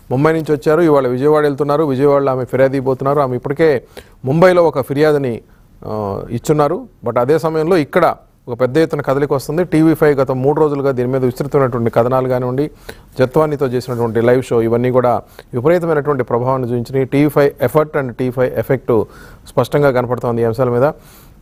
ముంబై నుంచి వచ్చారు ఇవాళ విజయవాడ వెళ్తున్నారు విజయవాడలో ఆమె ఫిర్యాదు పోతున్నారు ఆమె ఇప్పటికే ముంబైలో ఒక ఫిర్యాదుని ఆ, ఇచ్చున్నారు బట్ అదే సమయంలో ఇక్కడ ఒక పెద్ద ఎత్తున కదలిక వస్తుంది టీవీ ఫైవ్ గత మూడు రోజులుగా దీని మీద విస్తృతమైనటువంటి కథనాలు కానివ్వండి జత్వానితో చేసినటువంటి లైవ్ షో ఇవన్నీ కూడా విపరీతమైనటువంటి ప్రభావాన్ని చూపించినాయి TV five effort and TV five effect స్పష్టంగా కనపడుతోంది ఈ అంశాల మీద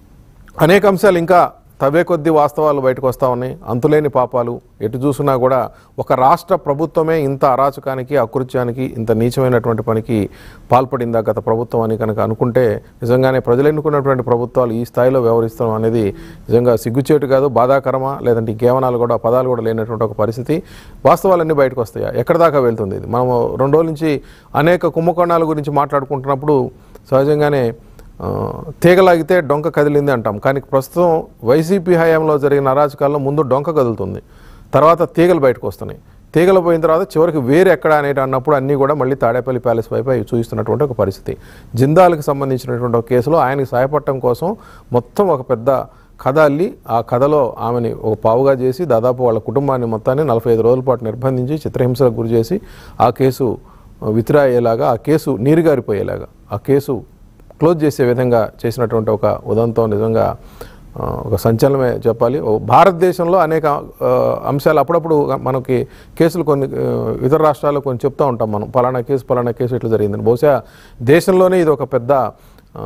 అనేక అంశాలు ఇంకా తవ్వే కొద్దీ వాస్తవాలు బయటకు వస్తూ ఉన్నాయి అంతులేని పాపాలు ఎటు చూసినా కూడా ఒక రాష్ట్ర ప్రభుత్వమే ఇంత అరాచకానికి అకృత్యానికి ఇంత నీచమైనటువంటి పనికి పాల్పడిందా గత ప్రభుత్వం అని కనుక అనుకుంటే నిజంగానే ప్రజలు ఎన్నుకున్నటువంటి ప్రభుత్వాలు ఈ స్థాయిలో వ్యవహరిస్తాం అనేది నిజంగా సిగ్గుచేటు కాదు బాధాకరమా లేదంటే ఇంకేమనాలు కూడా పదాలు కూడా లేనటువంటి ఒక పరిస్థితి వాస్తవాలన్నీ బయటకు వస్తాయా ఎక్కడి దాకా వెళ్తుంది ఇది మనము రెండు రోజుల నుంచి అనేక కుంభకోణాల గురించి మాట్లాడుకుంటున్నప్పుడు సహజంగానే ఆ, తీగలాగితే డొంక కదిలింది అంటాం కానీ ప్రస్తుతం వైసీపీ హయాంలో జరిగిన అరాచకాల్లో ముందు డొంక కదులుతుంది తర్వాత తీగలు బయటకు వస్తున్నాయి తీగలు పోయిన తర్వాత చివరికి వేరు ఎక్కడ అనేటి అన్నప్పుడు అన్నీ కూడా మళ్ళీ తాడేపల్లి ప్యాలెస్ వైపు అవి చూపిస్తున్నటువంటి ఒక పరిస్థితి జిందాల్కి సంబంధించినటువంటి ఒక కేసులో ఆయనకి సహాయపడటం కోసం మొత్తం ఒక పెద్ద కథ అల్లి ఆ కథలో ఆమెని ఒక పావుగా చేసి దాదాపు వాళ్ళ కుటుంబాన్ని మొత్తాన్ని నలభై ఐదు రోజుల పాటు నిర్బంధించి చిత్రహింసలకు గురి చేసి ఆ కేసు విత్డ్రా అయ్యేలాగా ఆ కేసు నీరుగారిపోయేలాగా ఆ కేసు క్లోజ్ చేసే విధంగా చేసినటువంటి ఒక ఉదంతం నిజంగా ఆ, ఒక సంచలనమే చెప్పాలి ఓ భారతదేశంలో అనేక ఆ, అంశాలు అప్పుడప్పుడు మనకి కేసులు కొన్ని ఆ, ఇతర రాష్ట్రాల్లో కొన్ని చెప్తూ ఉంటాం మనం పలానా కేసు పలానా కేసు ఇట్లా జరిగిందని బహుశా దేశంలోనే ఇది ఒక పెద్ద ఆ,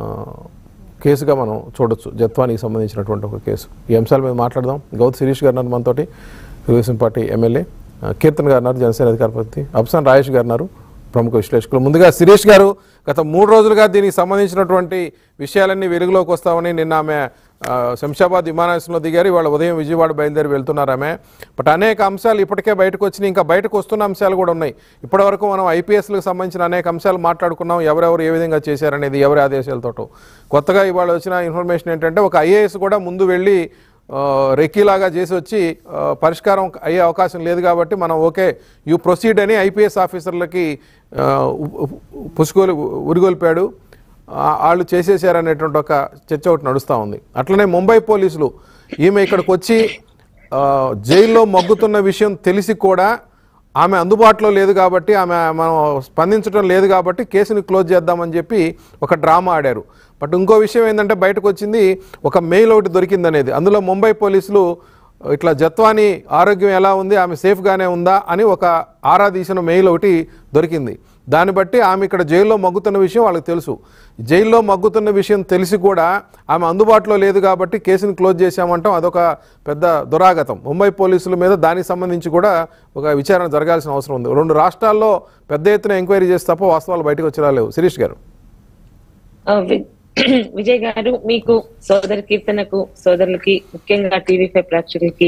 కేసుగా మనం చూడొచ్చు జత్వానికి సంబంధించినటువంటి ఒక కేసు ఈ అంశాల మీద మాట్లాడదాం గౌత్ శిరీష్ గారు ఉన్నారు మనతోటి తెలుగుదేశం పార్టీ ఎమ్మెల్యే ఆ, కీర్తన్ గారు ఉన్నారు జనసేన అధికార ప్రతినిధి అప్సాన్ రాజేష్ గారు ఉన్నారు ప్రముఖ విశ్లేషకులు ముందుగా శిరీష్ గారు గత మూడు రోజులుగా దీనికి సంబంధించినటువంటి విషయాలన్నీ వెలుగులోకి వస్తామని నిన్న ఆమె ఆ, శంషాబాద్ విమానాశ్రయంలో దిగారు ఇవాళ ఉదయం విజయవాడ బయలుదేరి వెళ్తున్నారు ఆమె బట్ అనేక అంశాలు ఇప్పటికే బయటకు వచ్చినాయి ఇంకా బయటకు వస్తున్న అంశాలు కూడా ఉన్నాయి ఇప్పటివరకు మనం ఐపీఎస్లకు సంబంధించిన అనేక అంశాలు మాట్లాడుకున్నాం ఎవరెవరు ఏ విధంగా చేశారనేది ఎవరి ఆదేశాలతోటో కొత్తగా ఇవాళ వచ్చిన ఇన్ఫర్మేషన్ ఏంటంటే ఒక ఐఏఎస్ కూడా ముందు వెళ్ళి ఆ, రెక్కీలాగా చేసి వచ్చి ఆ, పరిష్కారం అయ్యే అవకాశం లేదు కాబట్టి మనం ఓకే యూ ప్రొసీడ్ అని ఐపీఎస్ ఆఫీసర్లకి ఆ, ఉ- ఉ- పుసుకోలు ఉరిగొల్పాడు ఆ, వాళ్ళు చేసేసారనేటువంటి ఒక చర్చ ఒకటి నడుస్తూ ఉంది అట్లనే ముంబై పోలీసులు ఈమె ఇక్కడికి వచ్చి ఆ, జైల్లో మగ్గుతున్న విషయం తెలిసి కూడా ఆమె అందుబాటులో లేదు కాబట్టి ఆమె మనం స్పందించడం లేదు కాబట్టి కేసుని క్లోజ్ చేద్దామని చెప్పి ఒక డ్రామా ఆడారు బట్ ఇంకో విషయం ఏంటంటే బయటకు వచ్చింది ఒక మెయిల్ ఒకటి దొరికిందనేది అందులో ముంబై పోలీసులు ఇట్లా జత్వాని ఆరోగ్యం ఎలా ఉంది ఆమె సేఫ్గానే ఉందా అని ఒక ఆరా తీసిన మెయిల్ ఒకటి దొరికింది దాన్ని బట్టి ఆమె ఇక్కడ జైల్లో మగ్గుతున్న విషయం వాళ్ళకి తెలుసు జైల్లో మగ్గుతున్న విషయం తెలిసి కూడా ఆమె అందుబాటులో లేదు కాబట్టి కేసుని క్లోజ్ చేశామంటాం అదొక పెద్ద దురాగతం ముంబై పోలీసుల మీద దానికి సంబంధించి కూడా ఒక విచారణ జరగాల్సిన అవసరం ఉంది రెండు రాష్ట్రాల్లో పెద్ద ఎత్తున ఎంక్వైరీ చేస్తే తప్ప వాస్తవాలు బయటకు వచ్చేలా లేవు శిరీష్ గారు ఆ, వి- విజయ్ గారు మీకు సోదరి కీర్తనకు సోదరులకి ముఖ్యంగా టీవీ ఫైవ్ ప్రేక్షకులకి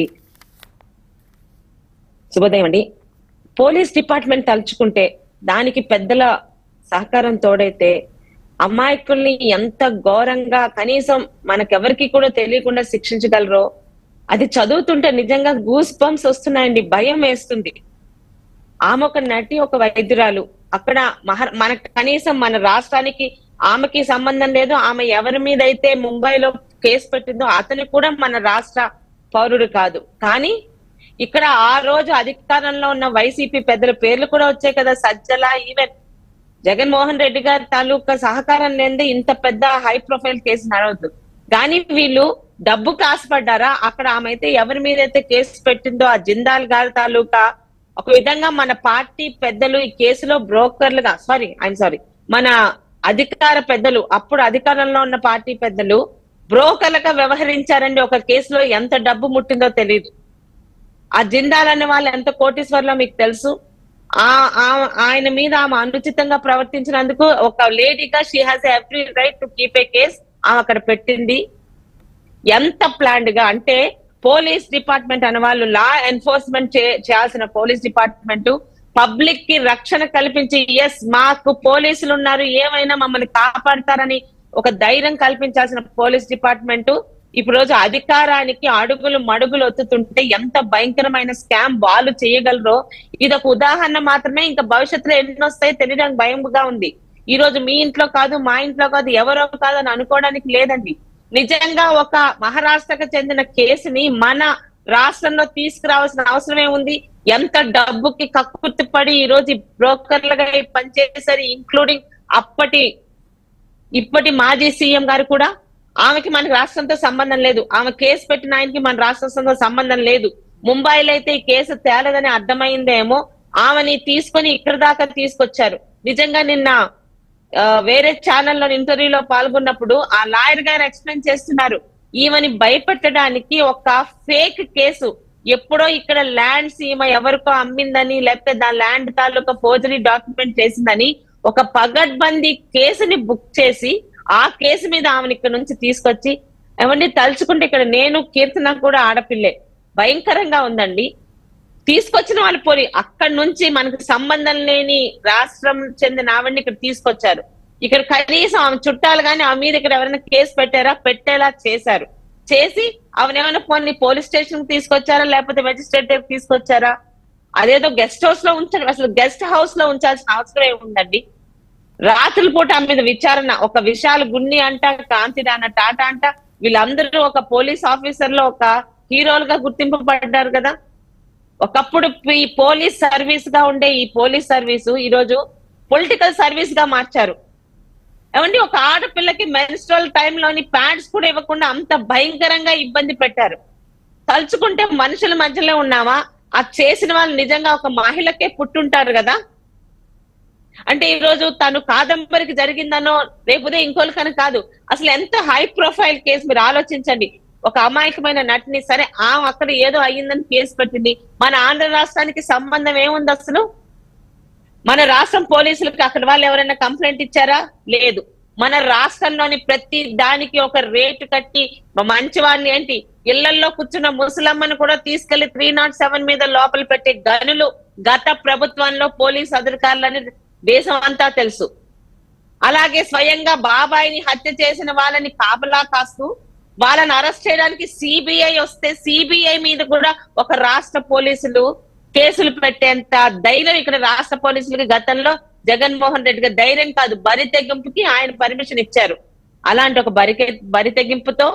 శుభోదయం అండి పోలీస్ డిపార్ట్మెంట్ తలుచుకుంటే దానికి పెద్దల సహకారం తోడైతే అమాయకుల్ని ఎంత ఘోరంగా కనీసం మనకెవరికి కూడా తెలియకుండా శిక్షించగలరో అది చదువుతుంటే నిజంగా గూస్ బంప్స్ వస్తున్నాయండి భయం వేస్తుంది ఆమె ఒక నటి ఒక వైద్యురాలు అక్కడ మహ మన కనీసం మన రాష్ట్రానికి ఆమెకి సంబంధం లేదు ఆమె ఎవరి మీద అయితే ముంబైలో కేసు పెట్టిందో అతను కూడా మన రాష్ట్ర పౌరుడు కాదు కానీ ఇక్కడ ఆ రోజు అధికారంలో ఉన్న వైసీపీ పెద్దల పేర్లు కూడా వచ్చాయి కదా సజ్జల ఈవెన్ జగన్మోహన్ రెడ్డి గారి తాలూకా సహకారం లేనిదే ఇంత పెద్ద హై ప్రొఫైల్ కేసు నడవద్దు కానీ వీళ్ళు డబ్బు కాసుపడ్డారా అక్కడ ఆమె అయితే ఎవరి మీద అయితే కేసు పెట్టిందో ఆ జిందాల్ గారి తాలూకా ఒక విధంగా మన పార్టీ పెద్దలు ఈ కేసులో బ్రోకర్లుగా సారీ ఐఎమ్ సారీ మన అధికార పెద్దలు అప్పుడు అధికారంలో ఉన్న పార్టీ పెద్దలు బ్రోకర్లుగా వ్యవహరించారండి ఒక కేసులో ఎంత డబ్బు ముట్టిందో తెలియదు ఆ జిందాల్ అనే వాళ్ళు ఎంత కోటీశ్వర్లో మీకు తెలుసు ఆ ఆ- ఆయన మీద ఆమె అనుచితంగా ప్రవర్తించినందుకు ఒక లేడీగా she has every right to keep a case ఆమె అక్కడ పెట్టింది ఎంత ప్లాన్డ్ గా అంటే పోలీస్ డిపార్ట్మెంట్ అనే వాళ్ళు లా ఎన్ఫోర్స్మెంట్ చేయాల్సిన పోలీస్ డిపార్ట్మెంట్ పబ్లిక్ కి రక్షణ కల్పించి ఎస్ మాకు పోలీసులు ఉన్నారు ఏమైనా మమ్మల్ని కాపాడతారని ఒక ధైర్యం కల్పించాల్సిన పోలీస్ డిపార్ట్మెంట్ ఇప్పుడు రోజు అధికారానికి అడుగులు మడుగులు ఒత్తుతుంటే ఎంత భయంకరమైన స్కామ్ వాళ్ళు చేయగలరో ఇది ఒక ఉదాహరణ మాత్రమే ఇంకా భవిష్యత్తులో ఎన్ని వస్తాయో తెలియడానికి భయంగా ఉంది ఈ రోజు మీ ఇంట్లో కాదు మా ఇంట్లో కాదు ఎవరో కాదు అని అనుకోవడానికి లేదండి నిజంగా ఒక మహారాష్ట్రకు చెందిన కేసుని మన రాష్ట్రంలో తీసుకురావాల్సిన అవసరం ఏముంది ఎంత డబ్బుకి కక్కుర్తి పడి ఈ రోజు బ్రోకర్లుగా పనిచేశారు ఇంక్లూడింగ్ అప్పటి ఇప్పటి మాజీ సీఎం గారు కూడా ఆమెకి మనకి రాష్ట్రంతో సంబంధం లేదు ఆమె కేసు పెట్టిన ఆయనకి మన రాష్ట్రంతో సంబంధం లేదు ముంబైలో అయితే ఈ కేసు తేలదని అర్థమైందేమో ఆమెని తీసుకొని ఇక్కడ దాకా తీసుకొచ్చారు నిజంగా నిన్న ఆ, వేరే ఛానల్లో ఇంటర్వ్యూలో పాల్గొన్నప్పుడు ఆ లాయర్ గారు ఎక్స్ప్లెయిన్ చేస్తున్నారు ఈమెని భయపెట్టడానికి ఒక ఫేక్ కేసు ఎప్పుడో ఇక్కడ ల్యాండ్స్ ఈమె ఎవరికో అమ్మిందని లేకపోతే దాని ల్యాండ్ తాలూకా ఫోర్జరీ డాక్యుమెంట్ చేసిందని ఒక పగడ్బందీ కేసుని బుక్ చేసి ఆ కేసు మీద ఆమెను ఇక్కడ నుంచి తీసుకొచ్చి ఏమండి తలుచుకుంటే ఇక్కడ నేను కీర్తన కూడా ఆడపిల్లే భయంకరంగా ఉందండి తీసుకొచ్చిన వాళ్ళు పోలి అక్కడి నుంచి మనకు సంబంధం లేని రాష్ట్రం చెందిన ఆవిడని ఇక్కడ తీసుకొచ్చారు ఇక్కడ కనీసం ఆమె చుట్టాలు కానీ ఆమె మీద ఇక్కడ ఎవరైనా కేసు పెట్టారా పెట్టేలా చేశారు చేసి ఆమెను ఏమైనా పోనీ పోలీస్ స్టేషన్ తీసుకొచ్చారా లేకపోతే మెజిస్ట్రేట్ దగ్గర తీసుకొచ్చారా అదేదో గెస్ట్ హౌస్ లో ఉంచారు అసలు గెస్ట్ హౌస్ లో ఉంచాల్సిన అవసరం ఏముందండి రాత్రుల పూట ఆమె మీద విచారణ ఒక విశాల్ గున్ని అంట కాంతిరాణ టాటా అంట వీళ్ళందరూ ఒక పోలీస్ ఆఫీసర్ లో ఒక హీరోలుగా గుర్తింపబడ్డారు కదా ఒకప్పుడు ఈ పోలీస్ సర్వీస్ గా ఉండే ఈ పోలీస్ సర్వీసు ఈ రోజు పొలిటికల్ సర్వీస్ గా మార్చారు ఏమండి ఒక ఆడపిల్లకి మెన్స్ట్రల్ టైంలోని ప్యాంట్స్ కూడా ఇవ్వకుండా అంత భయంకరంగా ఇబ్బంది పెట్టారు తలుచుకుంటే మనుషుల మధ్యలో ఉన్నామా ఆ చేసిన వాళ్ళు నిజంగా ఒక మహిళకే పుట్టుంటారు కదా అంటే ఈ రోజు తను కాదంబరికి జరిగిందనో రేపుదే ఇంకోరికని కాదు అసలు ఎంత హై ప్రొఫైల్ కేసు మీరు ఆలోచించండి ఒక అమాయకమైన నటిని సరే ఆమె అక్కడ ఏదో అయ్యిందని కేసు పెట్టింది మన ఆంధ్ర రాష్ట్రానికి సంబంధం ఏముంది అసలు మన రాష్ట్రం పోలీసులకు అక్కడ వాళ్ళు ఎవరైనా కంప్లైంట్ ఇచ్చారా లేదు మన రాష్ట్రంలోని ప్రతి దానికి ఒక రేటు కట్టి మంచి వాడిని ఏంటి ఇళ్లలో కూర్చున్న ముసలమ్మను కూడా తీసుకెళ్లి త్రీ నాట్ సెవెన్ మీద లోపల పెట్టే గనులు గత ప్రభుత్వంలో పోలీస్ అధికారులని దేశం అంతా తెలుసు అలాగే స్వయంగా బాబాయిని హత్య చేసిన వాళ్ళని కాపలా కాస్తూ వాళ్ళని అరెస్ట్ చేయడానికి సిబిఐ వస్తే సిబిఐ మీద కూడా ఒక రాష్ట్ర పోలీసులు కేసులు పెట్టేంత ధైర్యం ఇక్కడ రాష్ట్ర పోలీసులకి గతంలో జగన్మోహన్ రెడ్డి గారు ధైర్యం కాదు బరి తెగింపుకి ఆయన పర్మిషన్ ఇచ్చారు అలాంటి ఒక బరికే బరి తెగింపుతో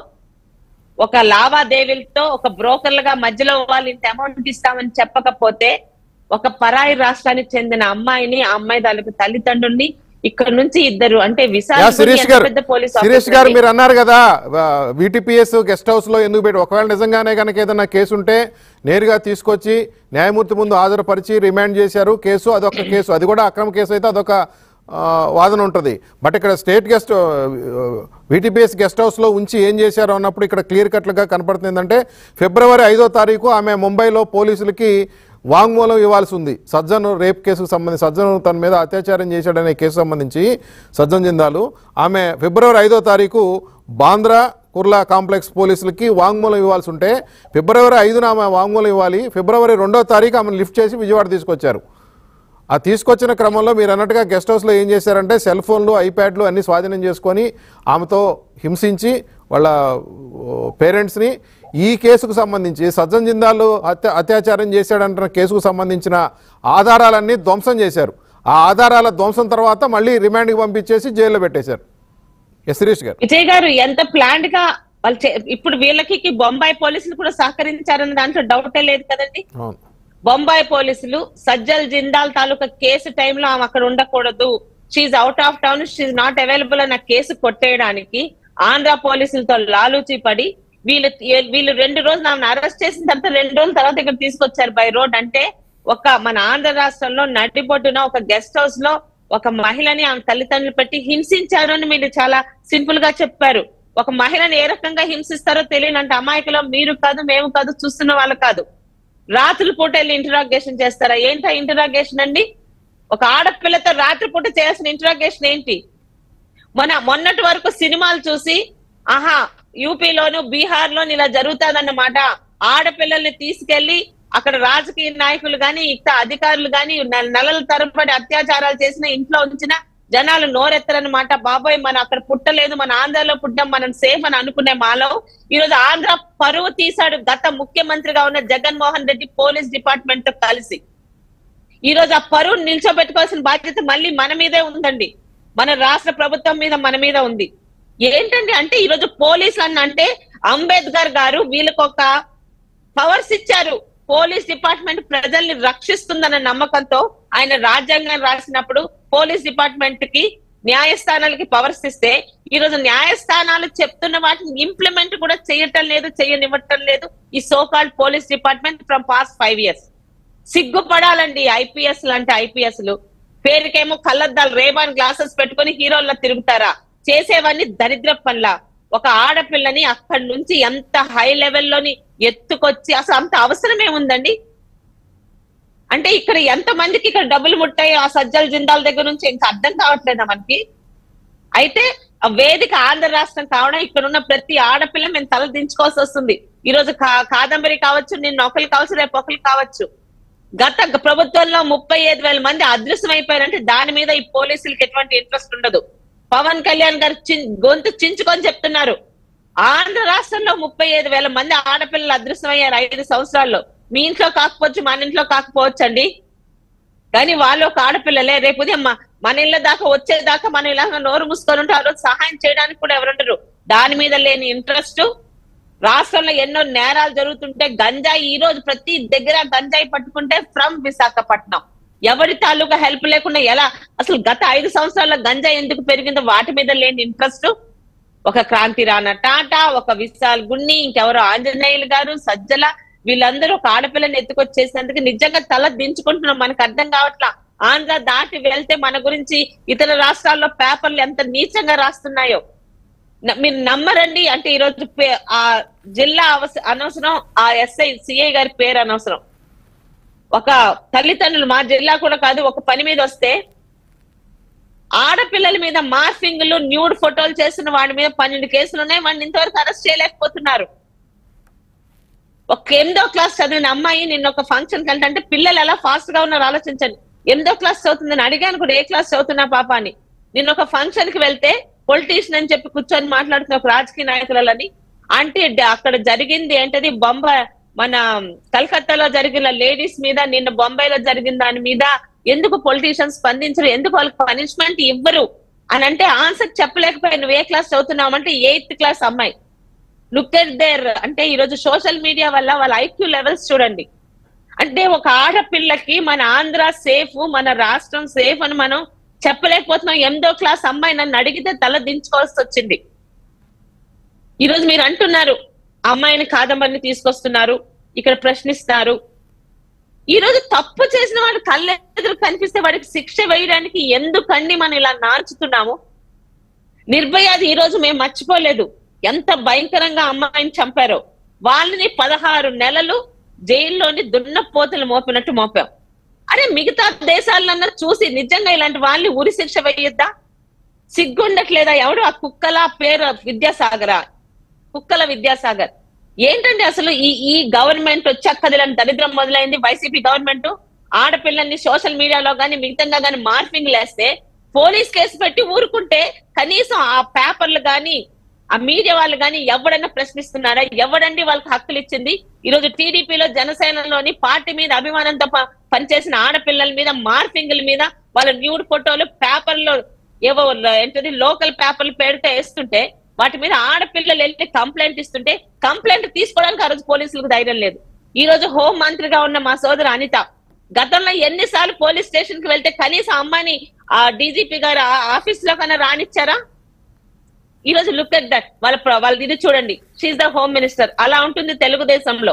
ఒక లావాదేవీలతో ఒక బ్రోకర్లుగా మధ్యలో వాళ్ళు ఇంత అమౌంట్ ఇస్తామని చెప్పకపోతే ఒక పరాయి రాష్ట్రానికి చెందిన అమ్మాయిని ఆ అమ్మాయి తాలూకు తల్లిదండ్రుల్ని ఇక్కడ నుంచి ఇద్దరు అంటే యా విశాఖ శిరీష్ గారు పెద్ద పోలీస్ శిరీష్ గారు మీరు అన్నారు కదా విటిపిఎస్ గెస్ట్ హౌస్ లో ఎందుకు పెట్టి ఒకవేళ నిజంగానే కనుక ఏదైనా కేసు ఉంటే నేరుగా తీసుకొచ్చి న్యాయమూర్తి ముందు హాజరుపరిచి రిమాండ్ చేశారు కేసు అదొక కేసు అది కూడా అక్రమ కేసు అయితే అదొక ఆ, వాదన ఉంటుంది బట్ ఇక్కడ state guest VTPS guest house లో ఉంచి ఏం చేశారు అన్నప్పుడు ఇక్కడ క్లియర్ కట్లుగా కనపడుతుంది ఏంటంటే ఫిబ్రవరి ఐదో తారీఖు ఆమె ముంబైలో పోలీసులకి వాంగ్మూలం ఇవ్వాల్సి ఉంది సజ్జన్ రేప్ కేసుకు సంబంధించి సజ్జన్ తన మీద అత్యాచారం చేశాడనే కేసు సంబంధించి సజ్జన్ జిందాలు ఆమె ఫిబ్రవరి ఐదో తారీఖు బాంద్రా కుర్లా కాంప్లెక్స్ పోలీసులకి వాంగ్మూలం ఇవ్వాల్సి ఉంటే ఫిబ్రవరి ఐదున ఆమె వాంగ్మూలం ఇవ్వాలి ఫిబ్రవరి రెండో తారీఖు ఆమెను లిఫ్ట్ చేసి విజయవాడ తీసుకొచ్చారు ఆ తీసుకొచ్చిన క్రమంలో మీరు అన్నట్టుగా గెస్ట్ హౌస్లో ఏం చేశారంటే సెల్ ఫోన్లు ఐప్యాడ్లు అన్ని స్వాధీనం చేసుకొని ఆమెతో హింసించి వాళ్ళ పేరెంట్స్ని ఈ కేసుకు సంబంధించి సజ్జన్ జిందాలు అత్య అత్యాచారం చేశాడంటున్న కేసుకు సంబంధించిన ఆధారాలన్నీ ధ్వంసం చేశారు ఆ ఆధారాల ధ్వంసం తర్వాత మళ్ళీ రిమాండ్కి పంపించేసి జైల్లో పెట్టేశారు ఎస్ సురేష్ గారు విజయ్ గారు ఎంత ప్లాంట్ గా వాళ్ళు చే- ఇప్పుడు వీళ్ళకి బొంబాయి పోలీసులు కూడా సహకరించారన్న దాంట్లో డౌటే లేదు కదండి అవును బొంబాయి పోలీసులు సజ్జల్ జిందాల్ తాలూకా కేసు టైంలో ఆమె అక్కడ ఉండకూడదు she's out of town she's not available అన్న కేసు కొట్టేయడానికి ఆంధ్ర పోలీసులతో లాలూచి పడి వీళ్ళు వీళ్ళు రెండు రోజులు ఆమెను అరెస్ట్ చేసిన తర్వాత రెండు రోజుల తర్వాత ఇక్కడ తీసుకొచ్చారు బై రోడ్ అంటే ఒక మన ఆంధ్ర రాష్ట్రంలో నడిబొడ్డున ఒక గెస్ట్ హౌస్ లో ఒక మహిళని ఆమె తల్లిదండ్రులు పెట్టి హింసించారు అని మీరు చాలా సింపుల్ గా చెప్పారు ఒక మహిళని ఏ రకంగా హింసిస్తారో తెలియనంటే అమాయకులో మీరు కాదు మేము కాదు చూస్తున్న వాళ్ళు కాదు రాత్రుల పూట వెళ్ళి ఇంటరాగేషన్ చేస్తారా ఏంటా ఇంటరాగేషన్ అండి ఒక ఆడపిల్లతో రాత్రిపూట చేయాల్సిన ఇంటరాగేషన్ ఏంటి మన మొన్నటి వరకు సినిమాలు చూసి ఆహా యూపీలోను బీహార్ లోను ఇలా జరుగుతాదన్నమాట ఆడపిల్లల్ని తీసుకెళ్లి అక్కడ రాజకీయ నాయకులు గాని ఇక అధికారులు గాని నెల- నెలల తరబడి అత్యాచారాలు చేసిన ఇంట్లో ఉంచిన జనాలు నోరెత్తరన్నమాట బాబోయ్ మనం అక్కడ పుట్టలేదు మన ఆంధ్రలో పుట్టాం మనం సేఫ్ అని అనుకునే మాలో ఈ రోజు ఆంధ్ర పరువు తీశాడు గత ముఖ్యమంత్రిగా ఉన్న జగన్మోహన్ రెడ్డి పోలీస్ డిపార్ట్మెంట్ తో కలిసి ఈ రోజు ఆ పరువు నిల్చోబెట్టుకోవాల్సిన బాధ్యత మళ్ళీ మన మీదే ఉందండి మన రాష్ట్ర ప్రభుత్వం మీద మన మీద ఉంది ఏంటండి అంటే ఈ రోజు పోలీసులు అన్న అంటే అంబేద్కర్ గారు వీళ్ళకి ఒక పవర్స్ ఇచ్చారు పోలీస్ డిపార్ట్మెంట్ ప్రజల్ని రక్షిస్తుందన్న నమ్మకంతో ఆయన రాజ్యాంగం రాసినప్పుడు పోలీస్ డిపార్ట్మెంట్ కి న్యాయస్థానాలకి పవర్స్ ఇస్తే ఈ రోజు న్యాయస్థానాలు చెప్తున్న వాటిని ఇంప్లిమెంట్ కూడా చేయటం లేదు చేయనివ్వటం లేదు ఈ so called police department from past five years సిగ్గుపడాలండి ఐపీఎస్ లాంటి ఐపీఎస్ లు పేరుకేమో కళ్ళద్దాలు రేబాన్ గ్లాసెస్ పెట్టుకొని హీరోల్లో తిరుగుతారా చేసేవన్నీ దరిద్ర పనుల ఒక ఆడపిల్లని అక్కడి నుంచి ఎంత హై లెవెల్లోని ఎత్తుకొచ్చి అసలు అంత అవసరం ఏముందండి అంటే ఇక్కడ ఎంత మందికి ఇక్కడ డబ్బులు ముట్టాయి ఆ సజ్జల జిందాల్ దగ్గర నుంచి ఇంకా అర్థం కావట్లేదా మనకి అయితే ఆ వేదిక ఆంధ్ర రాష్ట్రం కావడం ఇక్కడ ఉన్న ప్రతి ఆడపిల్ల మేము తల దించుకోవాల్సి వస్తుంది ఈ రోజు కా- కాదంబరి కావచ్చు నిన్న ఒకరు కావచ్చు రేపు ఒకరు కావచ్చు గత గ- ప్రభుత్వంలో ముప్పై ఐదు వేల మంది అదృశ్యం అయిపోయారంటే దాని మీద ఈ పోలీసులకి ఎటువంటి ఇంట్రెస్ట్ ఉండదు పవన్ కళ్యాణ్ గారు చిన్- గొంతు చించుకొని చెప్తున్నారు ఆంధ్ర రాష్ట్రంలో ముప్పై ఐదు వేల మంది ఆడపిల్లలు అదృశ్యం అయ్యారు ఐదు సంవత్సరాల్లో మీ ఇంట్లో కాకపోవచ్చు మన ఇంట్లో కాకపోవచ్చు అండి కానీ వాళ్ళు ఒక ఆడపిల్లలే రేపు ఉదయం మ- మన ఇళ్ళ దాకా వచ్చేదాకా మనం ఇలా నోరు మూసుకొని ఉంటే ఆ రోజు సహాయం చేయడానికి కూడా ఎవరుండరు దాని మీద లేని ఇంట్రెస్ట్ రాష్ట్రంలో ఎన్నో నేరాలు జరుగుతుంటే గంజాయి ఈ రోజు ప్రతి దగ్గర గంజాయి పట్టుకుంటే ఫ్రమ్ విశాఖపట్నం ఎవరి తాలూకా హెల్ప్ లేకుండా ఎలా అసలు గత ఐదు సంవత్సరాల గంజాయి ఎందుకు పెరిగిందో వాటి మీద లేని ఇంట్రెస్ట్ ఒక క్రాంతి రాణా టాటా ఒక విశాల్ గున్ని ఇంకెవరో ఆంజనేయులు గారు సజ్జల వీళ్ళందరూ ఒక ఆడపిల్లని ఎత్తుకొచ్చేసేందుకు నిజంగా తల దించుకుంటున్నాం మనకు అర్థం కావట్లా ఆంధ్ర దాటి వెళ్తే మన గురించి ఇతర రాష్ట్రాల్లో పేపర్లు ఎంత నీచంగా రాస్తున్నాయో న- మీరు నమ్మరండి అంటే ఈ రోజు పే- ఆ జిల్లా అవస- అనవసరం ఆ ఎస్ఐ సిఐ గారి పేరు అనవసరం ఒక తల్లిదండ్రులు మా జిల్లా కూడా కాదు ఒక పని మీద వస్తే ఆడపిల్లల మీద మార్ఫింగ్లు న్యూడ్ ఫోటోలు చేస్తున్న వాడి మీద పన్నెండు కేసులు ఉన్నాయి వాడిని ఇంతవరకు అరెస్ట్ చేయలేకపోతున్నారు ఒక ఎనిమిదో క్లాస్ చదివిన అమ్మాయి నిన్న ఒక ఫంక్షన్ కి అంటే పిల్లలు ఎలా ఫాస్ట్ గా ఉన్నారు ఆలోచించండి ఎనిమిదో క్లాస్ చదువుతుందని అడిగాను కూడా ఏ క్లాస్ చదువుతున్నా పాప అని నిన్న ఒక ఫంక్షన్ కి వెళ్తే పొలిటీషియన్ అని చెప్పి కూర్చొని మాట్లాడుతున్న ఒక రాజకీయ నాయకులని అంటే డ- అక్కడ జరిగింది ఏంటది బొంబ మన కలకత్తాలో జరిగిన లేడీస్ మీద నిన్న బొంబాయిలో జరిగిన దాని మీద ఎందుకు పొలిటీషియన్స్ స్పందించరు ఎందుకు వాళ్ళకి పనిష్మెంట్ ఇవ్వరు అని అంటే ఆన్సర్ చెప్పలేకపోయి నువ్వు ఏ క్లాస్ చదువుతున్నావు అంటే ఎయిత్ క్లాస్ అమ్మాయి లుక్ ఎట్ దేర్ అంటే ఈ రోజు సోషల్ మీడియా వల్ల వాళ్ళ ఐక్యూ లెవెల్స్ చూడండి అంటే ఒక ఆడపిల్లకి మన ఆంధ్ర సేఫ్ మన రాష్ట్రం సేఫ్ అని మనం చెప్పలేకపోతున్నాం ఎనిమిదో క్లాస్ అమ్మాయి నన్ను అడిగితే తల దించుకోవాల్సి వచ్చింది ఈ రోజు మీరు అంటున్నారు అమ్మాయిని కాదంబరిని తీసుకొస్తున్నారు ఇక్కడ ప్రశ్నిస్తారు ఈ రోజు తప్పు చేసిన వాడు కళ్ళెదురు కనిపిస్తే వాడికి శిక్ష వేయడానికి ఎందుకండి మనం ఇలా నార్చుతున్నాము నిర్భయాది ఈ రోజు మేము మర్చిపోలేదు ఎంత భయంకరంగా అమ్మాయిని చంపారో వాళ్ళని పదహారు నెలలు జైల్లోని దున్నపోతులు మోపినట్టు మోపాం అరే మిగతా దేశాలన్నా చూసి నిజంగా ఇలాంటి వాళ్ళని ఉరి శిక్ష వేయొద్దా సిగ్గుండట్లేదా ఎవడు ఆ కుక్కల పేరు విద్యాసాగరా కుక్కల విద్యాసాగర్ ఏంటండి అసలు ఈ ఈ గవర్నమెంట్ వచ్చక్కదిలని దరిద్రం మొదలైంది వైసీపీ గవర్నమెంట్ ఆడపిల్లల్ని సోషల్ మీడియాలో గానీ మిగతంగా గానీ మార్ఫింగ్ లేస్తే పోలీస్ కేసు పెట్టి ఊరుకుంటే కనీసం ఆ పేపర్లు గాని ఆ మీడియా వాళ్ళు గాని ఎవడన్నా ప్రశ్నిస్తున్నారా ఎవడండి వాళ్ళకి హక్కులు ఇచ్చింది ఈ రోజు టీడీపీలో జనసేనలోని పార్టీ మీద అభిమానంతో ప- పనిచేసిన ఆడపిల్లల మీద మార్ఫింగ్ల మీద వాళ్ళ న్యూడ్ ఫోటోలు పేపర్లో ఏవో ల- ఏంటది లోకల్ పేపర్లు పేరుతో వేస్తుంటే వాటి మీద ఆడపిల్లలు వెళ్ళి కంప్లైంట్ ఇస్తుంటే కంప్లైంట్ తీసుకోవడానికి ఆ రోజు పోలీసులకు ధైర్యం లేదు ఈ రోజు హోం మంత్రిగా ఉన్న మా సోదరు అనిత గతంలో ఎన్నిసార్లు పోలీస్ స్టేషన్ కి వెళ్తే కనీసం అమ్మాయిని ఆ డీజీపీ గారు ఆ- ఆఫీస్ లో కన్నా రానిచ్చారా ఈ రోజు లుక్ ఎట్ దట్ వాళ్ళ ప్ర- వాళ్ళ ఇది చూడండి షీఈ్ ద హోమ్ మినిస్టర్ అలా ఉంటుంది తెలుగుదేశంలో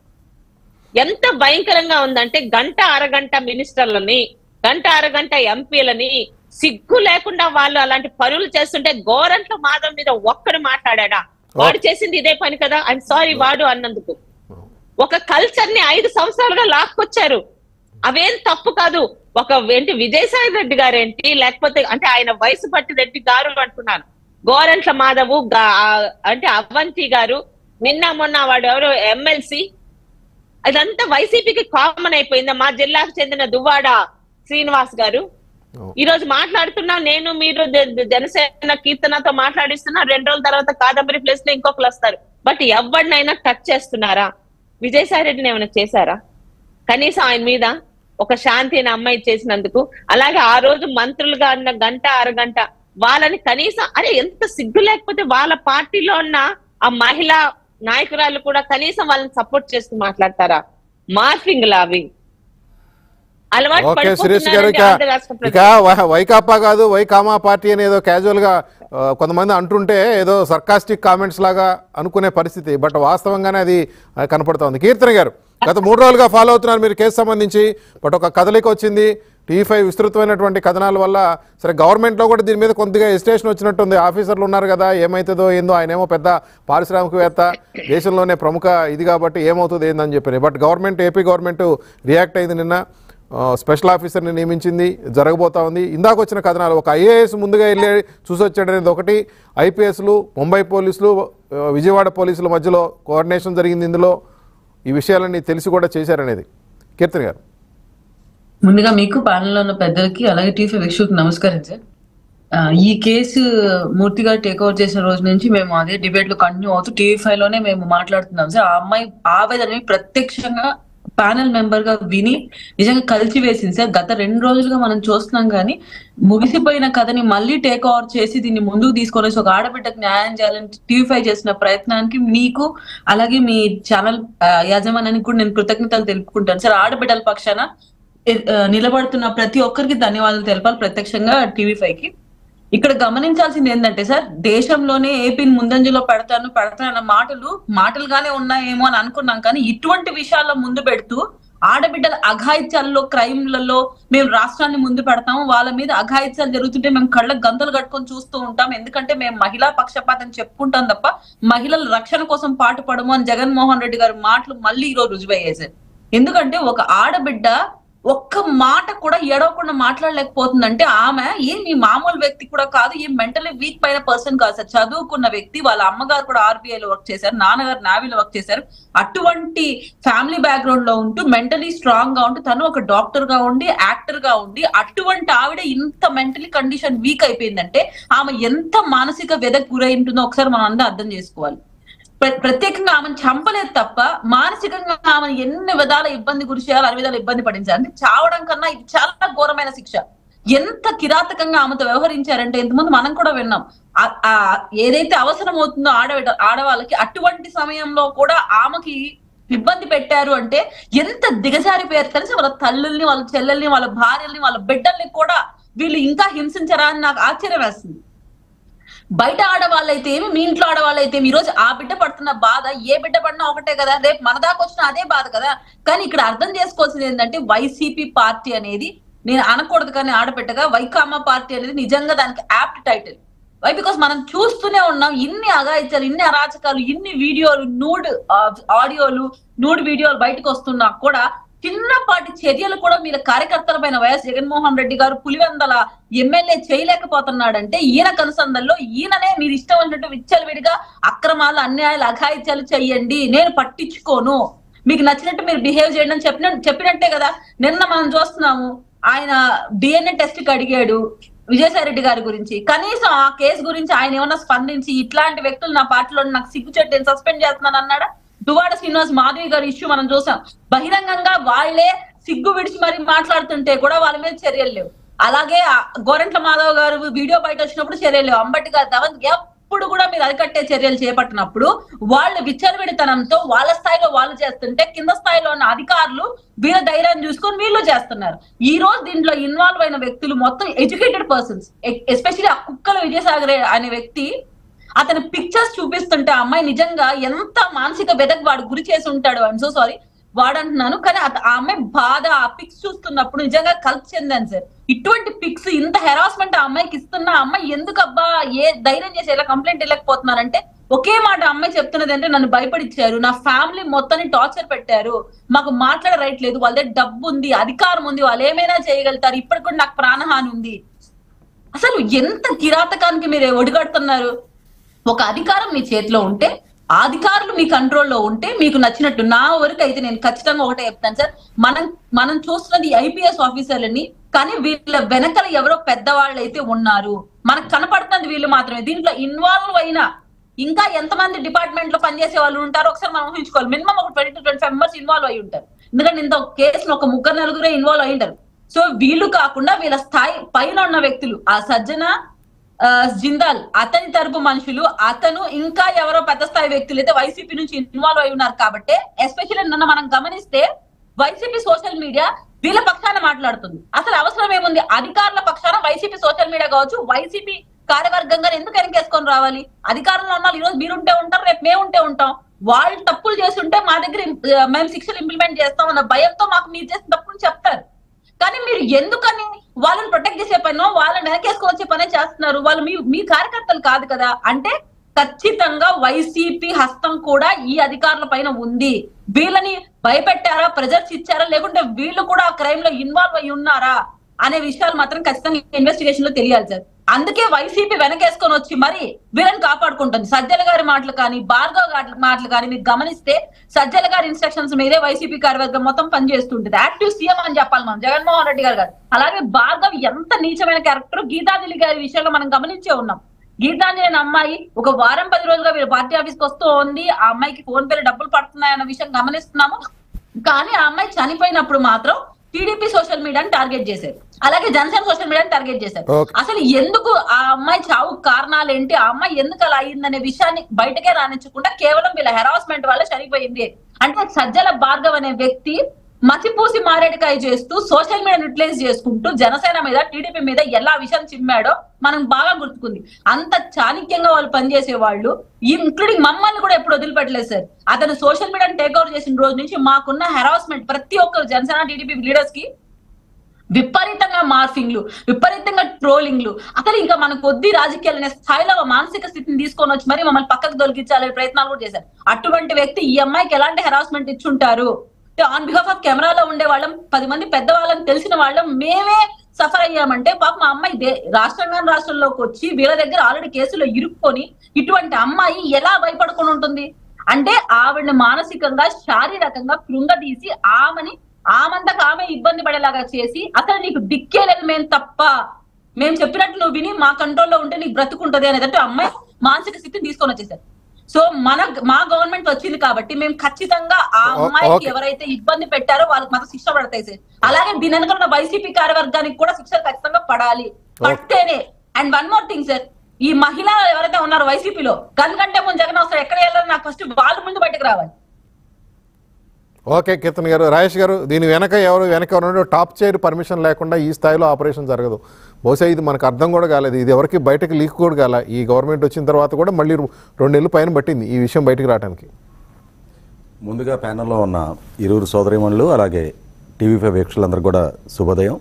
ఎంత భయంకరంగా ఉందంటే గంట అరగంట మినిస్టర్లని గంట అరగంట ఎంపీలని సిగ్గు లేకుండా వాళ్ళు అలాంటి పనులు చేస్తుంటే గోరంట్ల మాధవ్ మీద ఒక్కడు మాట్లాడా వాడు చేసింది ఇదే పని కదా ఐఎమ్ సారీ వాడు అన్నందుకు ఒక కల్చర్ ని ఐదు సంవత్సరాలుగా లాక్కొచ్చారు అవేం తప్పు కాదు ఒక ఏంటి విజయసాయి రెడ్డి గారు ఏంటి లేకపోతే అంటే ఆయన వయసు పట్టి రెడ్డి గారు అంటున్నాను గోరంట్ల మాధవు గా- అంటే అవంతి గారు నిన్న మొన్న వాడు ఎవరు ఎమ్మెల్సీ అదంతా వైసీపీకి కామన్ అయిపోయింది మా జిల్లాకు చెందిన దువ్వాడ శ్రీనివాస్ గారు ఈ రోజు మాట్లాడుతున్నాం నేను మీరు జ- జ- జనసేన కీర్తనతో మాట్లాడిస్తున్నా రెండు రోజుల తర్వాత కాదంబరి ప్లేస్ లో ఇంకొకరు వస్తారు బట్ ఎవరినైనా టచ్ చేస్తున్నారా విజయసాయి రెడ్డిని ఏమైనా చేశారా కనీసం ఆయన మీద ఒక శాంతి అనే అమ్మాయి చేసినందుకు అలాగే ఆ రోజు మంత్రులుగా ఉన్న గంట అరగంట వాళ్ళని కనీసం అరే ఎంత సిగ్గు లేకపోతే వాళ్ళ పార్టీలో ఉన్న ఆ మహిళా నాయకురాలు కూడా కనీసం వాళ్ళని సపోర్ట్ చేస్తూ మాట్లాడతారా మార్ఫింగ్ లావి అలవాటు ఓకే సురేష్ గారు పడిపోతున్నారంటే ఇక ఆంధ్ర రాష్ట్ర ప్రజలు. ఇక వై- వైకాపా కాదు వైకామా పార్టీ అని ఏదో క్యాజువల్ గా ఆ, కొంతమంది అంటుంటే ఏదో సర్కాస్టిక్ కామెంట్స్ లాగా అనుకునే పరిస్థితి బట్ వాస్తవంగానే అది ఆ, కనపడుతోంది కీర్తన గారు గత మూడు రోజులుగా ఫాలో అవుతున్నారు మీరు కేసు సంబంధించి బట్ ఒక కదలిక వచ్చింది టీ ఫైవ్ విస్తృతమైనటువంటి కథనాల వల్ల సరే గవర్నమెంట్లో కూడా దీని మీద కొద్దిగా ఎస్టేషన్ వచ్చినట్టుంది ఆఫీసర్లు ఉన్నారు కదా ఏమవుతుందో ఏందో ఆయన ఏమో పెద్ద పారిశ్రామికవేత్త దేశంలోనే ప్రముఖ ఇది కాబట్టి ఏమవుతుంది ఏందని చెప్పారు but government AP government react అయింది నిన్న ఆ, స్పెషల్ ఆఫీసర్ని నియమించింది జరగబోతా ఉంది ఇందాక వచ్చిన కథనాలు ఒక ఐఏఎస్ ముందుగా వెళ్ళి చూసి వచ్చాడనేది ఒకటి ఐపీఎస్లు ముంబై పోలీసులు ఆ, విజయవాడ పోలీసుల మధ్యలో కోఆర్డినేషన్ జరిగింది ఇందులో ఈ విషయాలన్నీ తెలిసి కూడా చేశారనేది కీర్తన గారు ముందుగా మీకు ప్యానెల్లో ఉన్న పెద్దలకి అలాగే టీఫీ వీక్షకులకు నమస్కారం సార్ ఆ, ఈ కేసు మూర్తిగా టేక్ ఓవర్ చేసిన రోజు నుంచి మేము అదే డిబేట్ లో కంటిన్యూ అవుతూ టీవీ ఫైవ్ లోనే మేము మాట్లాడుతున్నాం సార్ ఆ అమ్మాయి ఆవేదనని ప్రత్యక్షంగా ప్యానెల్ మెంబర్ గా విని నిజంగా కలిసి వేసింది సార్ గత రెండు రోజులుగా మనం చూస్తున్నాం కానీ ముగిసిపోయిన కథని మళ్ళీ టేక్ ఓవర్ చేసి దీన్ని ముందుకు తీసుకొని వచ్చి ఒక ఆడబిడ్డకు న్యాయం చేయాలని టీవీ ఫైవ్ చేసిన ప్రయత్నానికి మీకు అలాగే మీ ఛానల్ యాజమాన్యానికి కూడా నేను కృతజ్ఞతలు తెలుపుకుంటాను సార్ ఆడబిడ్డల పక్షాన ఎ- ఆ, నిలబడుతున్న ప్రతి ఒక్కరికి ధన్యవాదాలు తెలపాలి ప్రత్యక్షంగా టీవీ ఫైవ్ కి ఇక్కడ గమనించాల్సింది ఏంటంటే సార్ దేశంలోనే ఏపీని ముందంజలో పెడతాను పెడతాను అన్న మాటలు మాటలుగానే ఉన్నాయేమో అని అనుకున్నాం కానీ ఇటువంటి విషయాల్లో ముందు పెడుతూ ఆడబిడ్డల అఘాయిత్యాల్లో క్రైమ్లలో మేము రాష్ట్రాన్ని ముందు పెడతాము వాళ్ళ మీద అఘాయిత్యాలు జరుగుతుంటే మేము కళ్ళకు గంతలు కట్టుకొని చూస్తూ ఉంటాం ఎందుకంటే మేము మహిళా పక్షపాతం చెప్పుకుంటాం తప్ప మహిళల రక్షణ కోసం పాటుపడము అని జగన్మోహన్ రెడ్డి గారి మాటలు మళ్ళీ ఈరోజు రుజువయ్యాయి సార్ ఎందుకంటే ఒక ఆడబిడ్డ ఒక్క మాట కూడా ఎడవకుండా మాట్లాడలేకపోతుందంటే ఆమె ఏం మీ మామూలు వ్యక్తి కూడా కాదు ఏం మెంటలీ వీక్ పైన పర్సన్ కాదు సార్ చదువుకున్న వ్యక్తి వాళ్ళ అమ్మగారు కూడా RBI లో వర్క్ చేశారు నాన్నగారు నావీలో వర్క్ చేశారు అటువంటి ఫ్యామిలీ బ్యాక్గ్రౌండ్ లో ఉంటూ మెంటలీ స్ట్రాంగ్ గా ఉంటూ తను ఒక డాక్టర్ గా ఉండి యాక్టర్ గా ఉండి అటువంటి ఆవిడ ఇంత మెంటలీ కండిషన్ వీక్ అయిపోయిందంటే ఆమె ఎంత మానసిక వ్యధకు గురై ఉంటుందో ఒకసారి మనం అందరూ అర్థం చేసుకోవాలి ప్ర- ప్రత్యేకంగా ఆమెను చంపలేదు తప్ప మానసికంగా ఆమెను ఎన్ని విధాల ఇబ్బంది గురి చేయాలి అన్ని విధాలు ఇబ్బంది పడించాలి అంటే చావడం కన్నా ఇది చాలా ఘోరమైన శిక్ష ఎంత కిరాతకంగా ఆమెతో వ్యవహరించారంటే ఇంతకుముందు మనం కూడా విన్నాం ఆ- ఆ ఏదైతే అవసరం అవుతుందో ఆడవిడ ఆడవాళ్ళకి అటువంటి సమయంలో కూడా ఆమెకి ఇబ్బంది పెట్టారు అంటే ఎంత దిగజారిపోయారు తెలిసి వాళ్ళ తల్లుల్ని వాళ్ళ చెల్లెల్ని వాళ్ళ భార్యల్ని వాళ్ళ బిడ్డల్ని కూడా వీళ్ళు ఇంకా హింసించరా అని నాకు ఆశ్చర్యం వేస్తుంది బయట ఆడవాళ్ళైతే ఏమి మీ ఇంట్లో ఆడవాళ్ళైతే ఏమి, ఈ రోజు ఆ బిడ్డ పడుతున్న బాధ ఏ బిడ్డ పడినా ఒకటే కదా రేపు మన దాకా వచ్చిన అదే బాధ కదా కానీ ఇక్కడ అర్థం చేసుకోవాల్సింది ఏంటంటే వైసీపీ పార్టీ అనేది నేను అనకూడదు కానీ ఆడబిడ్డగా వైకామా పార్టీ అనేది నిజంగా దానికి యాప్ట్ టైటిల్ వై బికాస్ మనం చూస్తూనే ఉన్నాం ఇన్ని అగాయిత్యాలు ఇన్ని అరాచకాలు ఇన్ని వీడియోలు నూడ్ ఆడియోలు నూడ్ వీడియోలు బయటకు వస్తున్నా కూడా చిన్నపాటి చర్యలు కూడా మీరు కార్యకర్తల పైన వైఎస్ జగన్మోహన్ రెడ్డి గారు పులివెందల ఎమ్మెల్యే చేయలేకపోతున్నాడంటే ఈయన కనుసంధంలో ఈయననే మీరు ఇష్టం వచ్చినట్టు విచ్చలవిడిగా అక్రమాలు అన్యాయాలు అఘాయిత్యాలు చెయ్యండి నేను పట్టించుకోను మీకు నచ్చినట్టు మీరు బిహేవ్ చేయండి అని చెప్పిన చెప్పినట్టే కదా నిన్న మనం చూస్తున్నాము ఆయన డిఎన్ఏ టెస్ట్ కి అడిగాడు విజయసాయి రెడ్డి గారి గురించి కనీసం ఆ కేసు గురించి ఆయన ఏమన్నా స్పందించి ఇట్లాంటి వ్యక్తులు నా పార్టీలో నాకు సిగ్గుచెట్టు నేను సస్పెండ్ చేస్తున్నాను అన్నాడా దువాడ శ్రీనివాస్ మాధవి గారి ఇష్యూ మనం చూసాం బహిరంగంగా వాళ్ళే సిగ్గు విడిచి మరి మాట్లాడుతుంటే కూడా వాళ్ళ మీద చర్యలు లేవు అలాగే ఆ గోరంట్ల మాధవ్ గారు వీడియో బయట వచ్చినప్పుడు చర్యలు లేవు అంబటి గారు ధవన్ ఎప్పుడు కూడా మీరు అరికట్టే చర్యలు చేపట్టినప్పుడు వాళ్ళు విచ్చలవిడితనంతో వాళ్ళ స్థాయిలో వాళ్ళు చేస్తుంటే కింద స్థాయిలో ఉన్న అధికారులు వీళ్ళ ధైర్యాన్ని చూసుకొని వీళ్ళు చేస్తున్నారు ఈ రోజు దీంట్లో ఇన్వాల్వ్ అయిన వ్యక్తులు మొత్తం ఎడ్యుకేటెడ్ పర్సన్స్ ఎస్పెషల్లీ ఆ కుక్కల విజయసాగర్ అనే వ్యక్తి అతని పిక్చర్స్ చూపిస్తుంటే ఆ అమ్మాయి నిజంగా ఎంత మానసిక వెదకు వాడు గురి చేసి ఉంటాడు ఐఎమ్ సో సారీ వాడంటున్నాను కానీ అత- ఆ అమ్మాయి బాధ ఆ పిక్స్ చూస్తున్నప్పుడు నిజంగా కలిసి చెందాను సార్ ఇటువంటి పిక్స్ ఇంత హెరాస్మెంట్ ఆ అమ్మాయికి ఇస్తున్న ఆ అమ్మాయి ఎందుకు అబ్బా ఏ ధైర్యం చేసి ఎలా కంప్లైంట్ వెళ్ళకపోతున్నారంటే ఒకే మాట ఆ అమ్మాయి చెప్తున్నది అంటే నన్ను భయపడిచ్చారు నా ఫ్యామిలీ మొత్తాన్ని టార్చర్ పెట్టారు మాకు మాట్లాడే రైట్ లేదు వాళ్ళ దగ్గర డబ్బు ఉంది అధికారం ఉంది వాళ్ళు ఏమైనా చేయగలుగుతారు ఇప్పటికి కూడా నాకు ప్రాణహాని ఉంది అసలు ఎంత కిరాతకానికి మీరు ఒడిగడుతున్నారు ఒక అధికారం మీ చేతిలో ఉంటే ఆ అధికారులు మీ కంట్రోల్లో ఉంటే మీకు నచ్చినట్టు నా వరకు అయితే నేను ఖచ్చితంగా ఒకటే చెప్తాను సార్ మనం మనం చూస్తున్నది ఐపీఎస్ ఆఫీసర్లని కానీ వీళ్ళ వెనకల ఎవరో పెద్దవాళ్ళు అయితే ఉన్నారు మనకు కనపడుతుంది వీళ్ళు మాత్రమే దీంట్లో ఇన్వాల్వ్ అయిన ఇంకా ఎంతమంది డిపార్ట్మెంట్ లో పనిచేసే వాళ్ళు ఉంటారో ఒకసారి మనం ఊహించుకోవాలి మినిమం ఒక twenty to twenty five members involve అయి ఉంటారు ఎందుకంటే ఇంత కేసులో ఒక ముగ్గురు నలుగురే ఇన్వాల్వ్ అయి ఉంటారు సో వీళ్ళు కాకుండా వీళ్ళ స్థాయి పైన ఉన్న వ్యక్తులు ఆ సజ్జన ఆ, జిందాల్ అతని తరపు మనుషులు అతను ఇంకా ఎవరో పెద్ద స్థాయి వ్యక్తులు అయితే వైసీపీ నుంచి ఇన్వాల్వ్ అయి ఉన్నారు కాబట్టి ఎస్పెషల్లీ నిన్న మనం గమనిస్తే వైసీపీ సోషల్ మీడియా వీళ్ళ పక్షాన మాట్లాడుతుంది అసలు అవసరం ఏముంది అధికారుల పక్షాన వైసీపీ సోషల్ మీడియా కావచ్చు వైసీపీ కార్యవర్గంగా ఎందుకు వెనకేసుకొని రావాలి అధికారంలో ఉన్న వాళ్ళు ఈ రోజు మీరుంటే ఉంటారు రేపు మేము ఉంటే ఉంటాం వాళ్ళు తప్పులు చేస్తుంటే మా దగ్గర ఆ, మేము శిక్షలు ఇంప్లిమెంట్ చేస్తాం అన్న భయంతో మాకు మీరు చేసిన తప్పులు చెప్తారు కానీ మీరు ఎందుకని వాళ్ళని ప్రొటెక్ట్ చేసే పనో వాళ్ళని వెనకేసుకొని వచ్చే పనే చేస్తున్నారు వాళ్ళు మీ మీ కార్యకర్తలు కాదు కదా అంటే ఖచ్చితంగా వైసీపీ హస్తం కూడా ఈ అధికారుల పైన ఉంది వీళ్ళని భయపెట్టారా ప్రెజర్స్ ఇచ్చారా లేకుంటే వీళ్ళు కూడా ఆ క్రైమ్ లో ఇన్వాల్వ్ అయి ఉన్నారా అనే విషయాలు మాత్రం ఖచ్చితంగా ఇన్వెస్టిగేషన్ లో తెలియాలి సార్ అందుకే వైసీపీ వెనకేసుకొని వచ్చి మరి వీళ్ళని కాపాడుకుంటుంది సజ్జల గారి మాటలు కానీ భార్గవ్ గారి మాటలు కానీ మీరు గమనిస్తే సజ్జల గారి ఇన్స్ట్రక్షన్స్ మీదే వైసీపీ కార్యవర్గం మొత్తం పనిచేస్తుంటుంది యాక్టివ్ సీఎం అని చెప్పాలి మనం జగన్మోహన్ రెడ్డి గారు గారు అలాగే భార్గవ్ ఎంత నీచమైన క్యారెక్టర్ గీతాంజలి గారి విషయంలో మనం గమనించే ఉన్నాం గీతాంజలి అనే అమ్మాయి ఒక వారం పది రోజులుగా వీళ్ళ పార్టీ ఆఫీస్ కి వస్తూ ఉంది ఆ అమ్మాయికి ఫోన్ పేరు డబ్బులు పడుతున్నాయన్న విషయం గమనిస్తున్నాము కానీ ఆ అమ్మాయి చనిపోయినప్పుడు మాత్రం టీడీపీ సోషల్ మీడియాని టార్గెట్ చేశారు అలాగే జనసేన సోషల్ మీడియాని టార్గెట్ చేశారు Okay. అసలు ఎందుకు ఆ అమ్మాయి చావు కారణాలు ఏంటి ఆ అమ్మాయి ఎందుకు అలా అయిందనే విషయాన్ని బయటకే రానిచ్చకుండా కేవలం వీళ్ళ హెరాస్మెంట్ వల్ల చనిపోయింది అంటే సజ్జల భార్గవ్ అనే వ్యక్తి మసిపూసి మారేడుకాయ చేస్తూ సోషల్ మీడియా యూటిలైజ్ చేసుకుంటూ జనసేన మీద టీడీపీ మీద ఎలా విషయం చిమ్మాడో మనం బాగా గుర్తుకుంది అంత చాణక్యంగా వాళ్ళు పనిచేసే వాళ్ళు ఇంక్లూడింగ్ మమ్మల్ని కూడా ఎప్పుడు వదిలిపెట్టలేదు సార్ అతను సోషల్ మీడియాని టేక్ ఓవర్ చేసిన రోజు నుంచి మాకున్న హెరాస్మెంట్ ప్రతి ఒక్కరు జనసేన టీడీపీ లీడర్స్ కి విపరీతంగా మార్ఫింగ్లు విపరీతంగా ట్రోలింగ్లు అసలు ఇంకా మన కొద్ది రాజకీయాలు అనే స్థాయిలో ఒక మానసిక స్థితిని తీసుకొని వచ్చి మరి మమ్మల్ని పక్కకు దొరికించాలనే ప్రయత్నాలు కూడా చేశారు అటువంటి వ్యక్తి ఈ అమ్మాయికి ఎలాంటి హెరాస్మెంట్ ఇచ్చుంటారు ఆన్ బిహాఫ్ ఆఫ్ కెమెరాలో ఉండే వాళ్ళం పది మంది పెద్దవాళ్ళని తెలిసిన వాళ్ళం మేమే సఫర్ అయ్యామంటే పాప మా అమ్మాయి దే- రాష్ట్రంగా రాష్ట్రంలోకి వచ్చి వీళ్ళ దగ్గర ఆల్రెడీ కేసులో ఇరుక్కొని ఇటువంటి అమ్మాయి ఎలా భయపడుకొని ఉంటుంది అంటే ఆవిడని మానసికంగా శారీరకంగా కృంగదీసి ఆమెని ఆమంతకు ఆమె ఇబ్బంది పడేలాగా చేసి అసలు నీకు దిక్కే లేదు మేము తప్ప మేము చెప్పినట్టు నువ్వు విని మా కంట్రోల్లో ఉంటే నీకు బ్రతుకుంటది అనేది అంటే అమ్మాయి మానసిక స్థితిని తీసుకొని వచ్చేసారు సో మన మా గవర్నమెంట్ వచ్చింది కాబట్టి మేము ఖచ్చితంగా ఆ ఓ- అమ్మాయికి ఓకే. ఎవరైతే ఇబ్బంది పెట్టారో వాళ్ళకి మాత్రం శిక్ష పడతాయి సార్ అలాగే దీని వెనకాల ఉన్న వైసీపీ కార్యవర్గానికి కూడా శిక్షలు ఖచ్చితంగా పడాలి పడితేనే and one more thing sir ఈ మహిళ ఎవరైతే ఉన్నారో వైసీపీలో గన్ కంటే ముందు జగన్ వస్తారు ఎక్కడ వెళ్ళాలి నాకు ఫస్ట్ వాళ్ళు ముందు బయటకు రావాలి ఓకే కీర్తన్ గారు రాజేష్ గారు దీని వెనక ఎవరు వెనక ఎవరు టాప్ చైర్ పర్మిషన్ లేకుండా ఈ స్థాయిలో ఆపరేషన్ జరగదు బహుశా ఇది మనకు అర్థం కూడా కాలేదు ఇది ఎవరికి బయటకు లీక్ కూడా కాల ఈ గవర్నమెంట్ వచ్చిన తర్వాత కూడా మళ్ళీ రెండు నెలలు పైన పట్టింది ఈ విషయం బయటకు రావడానికి ముందుగా ప్యానల్లో ఉన్న ఇరువురు సోదరిమణులు అలాగే టీవీ ఫైవ్ వీక్షకులందరూ కూడా శుభోదయం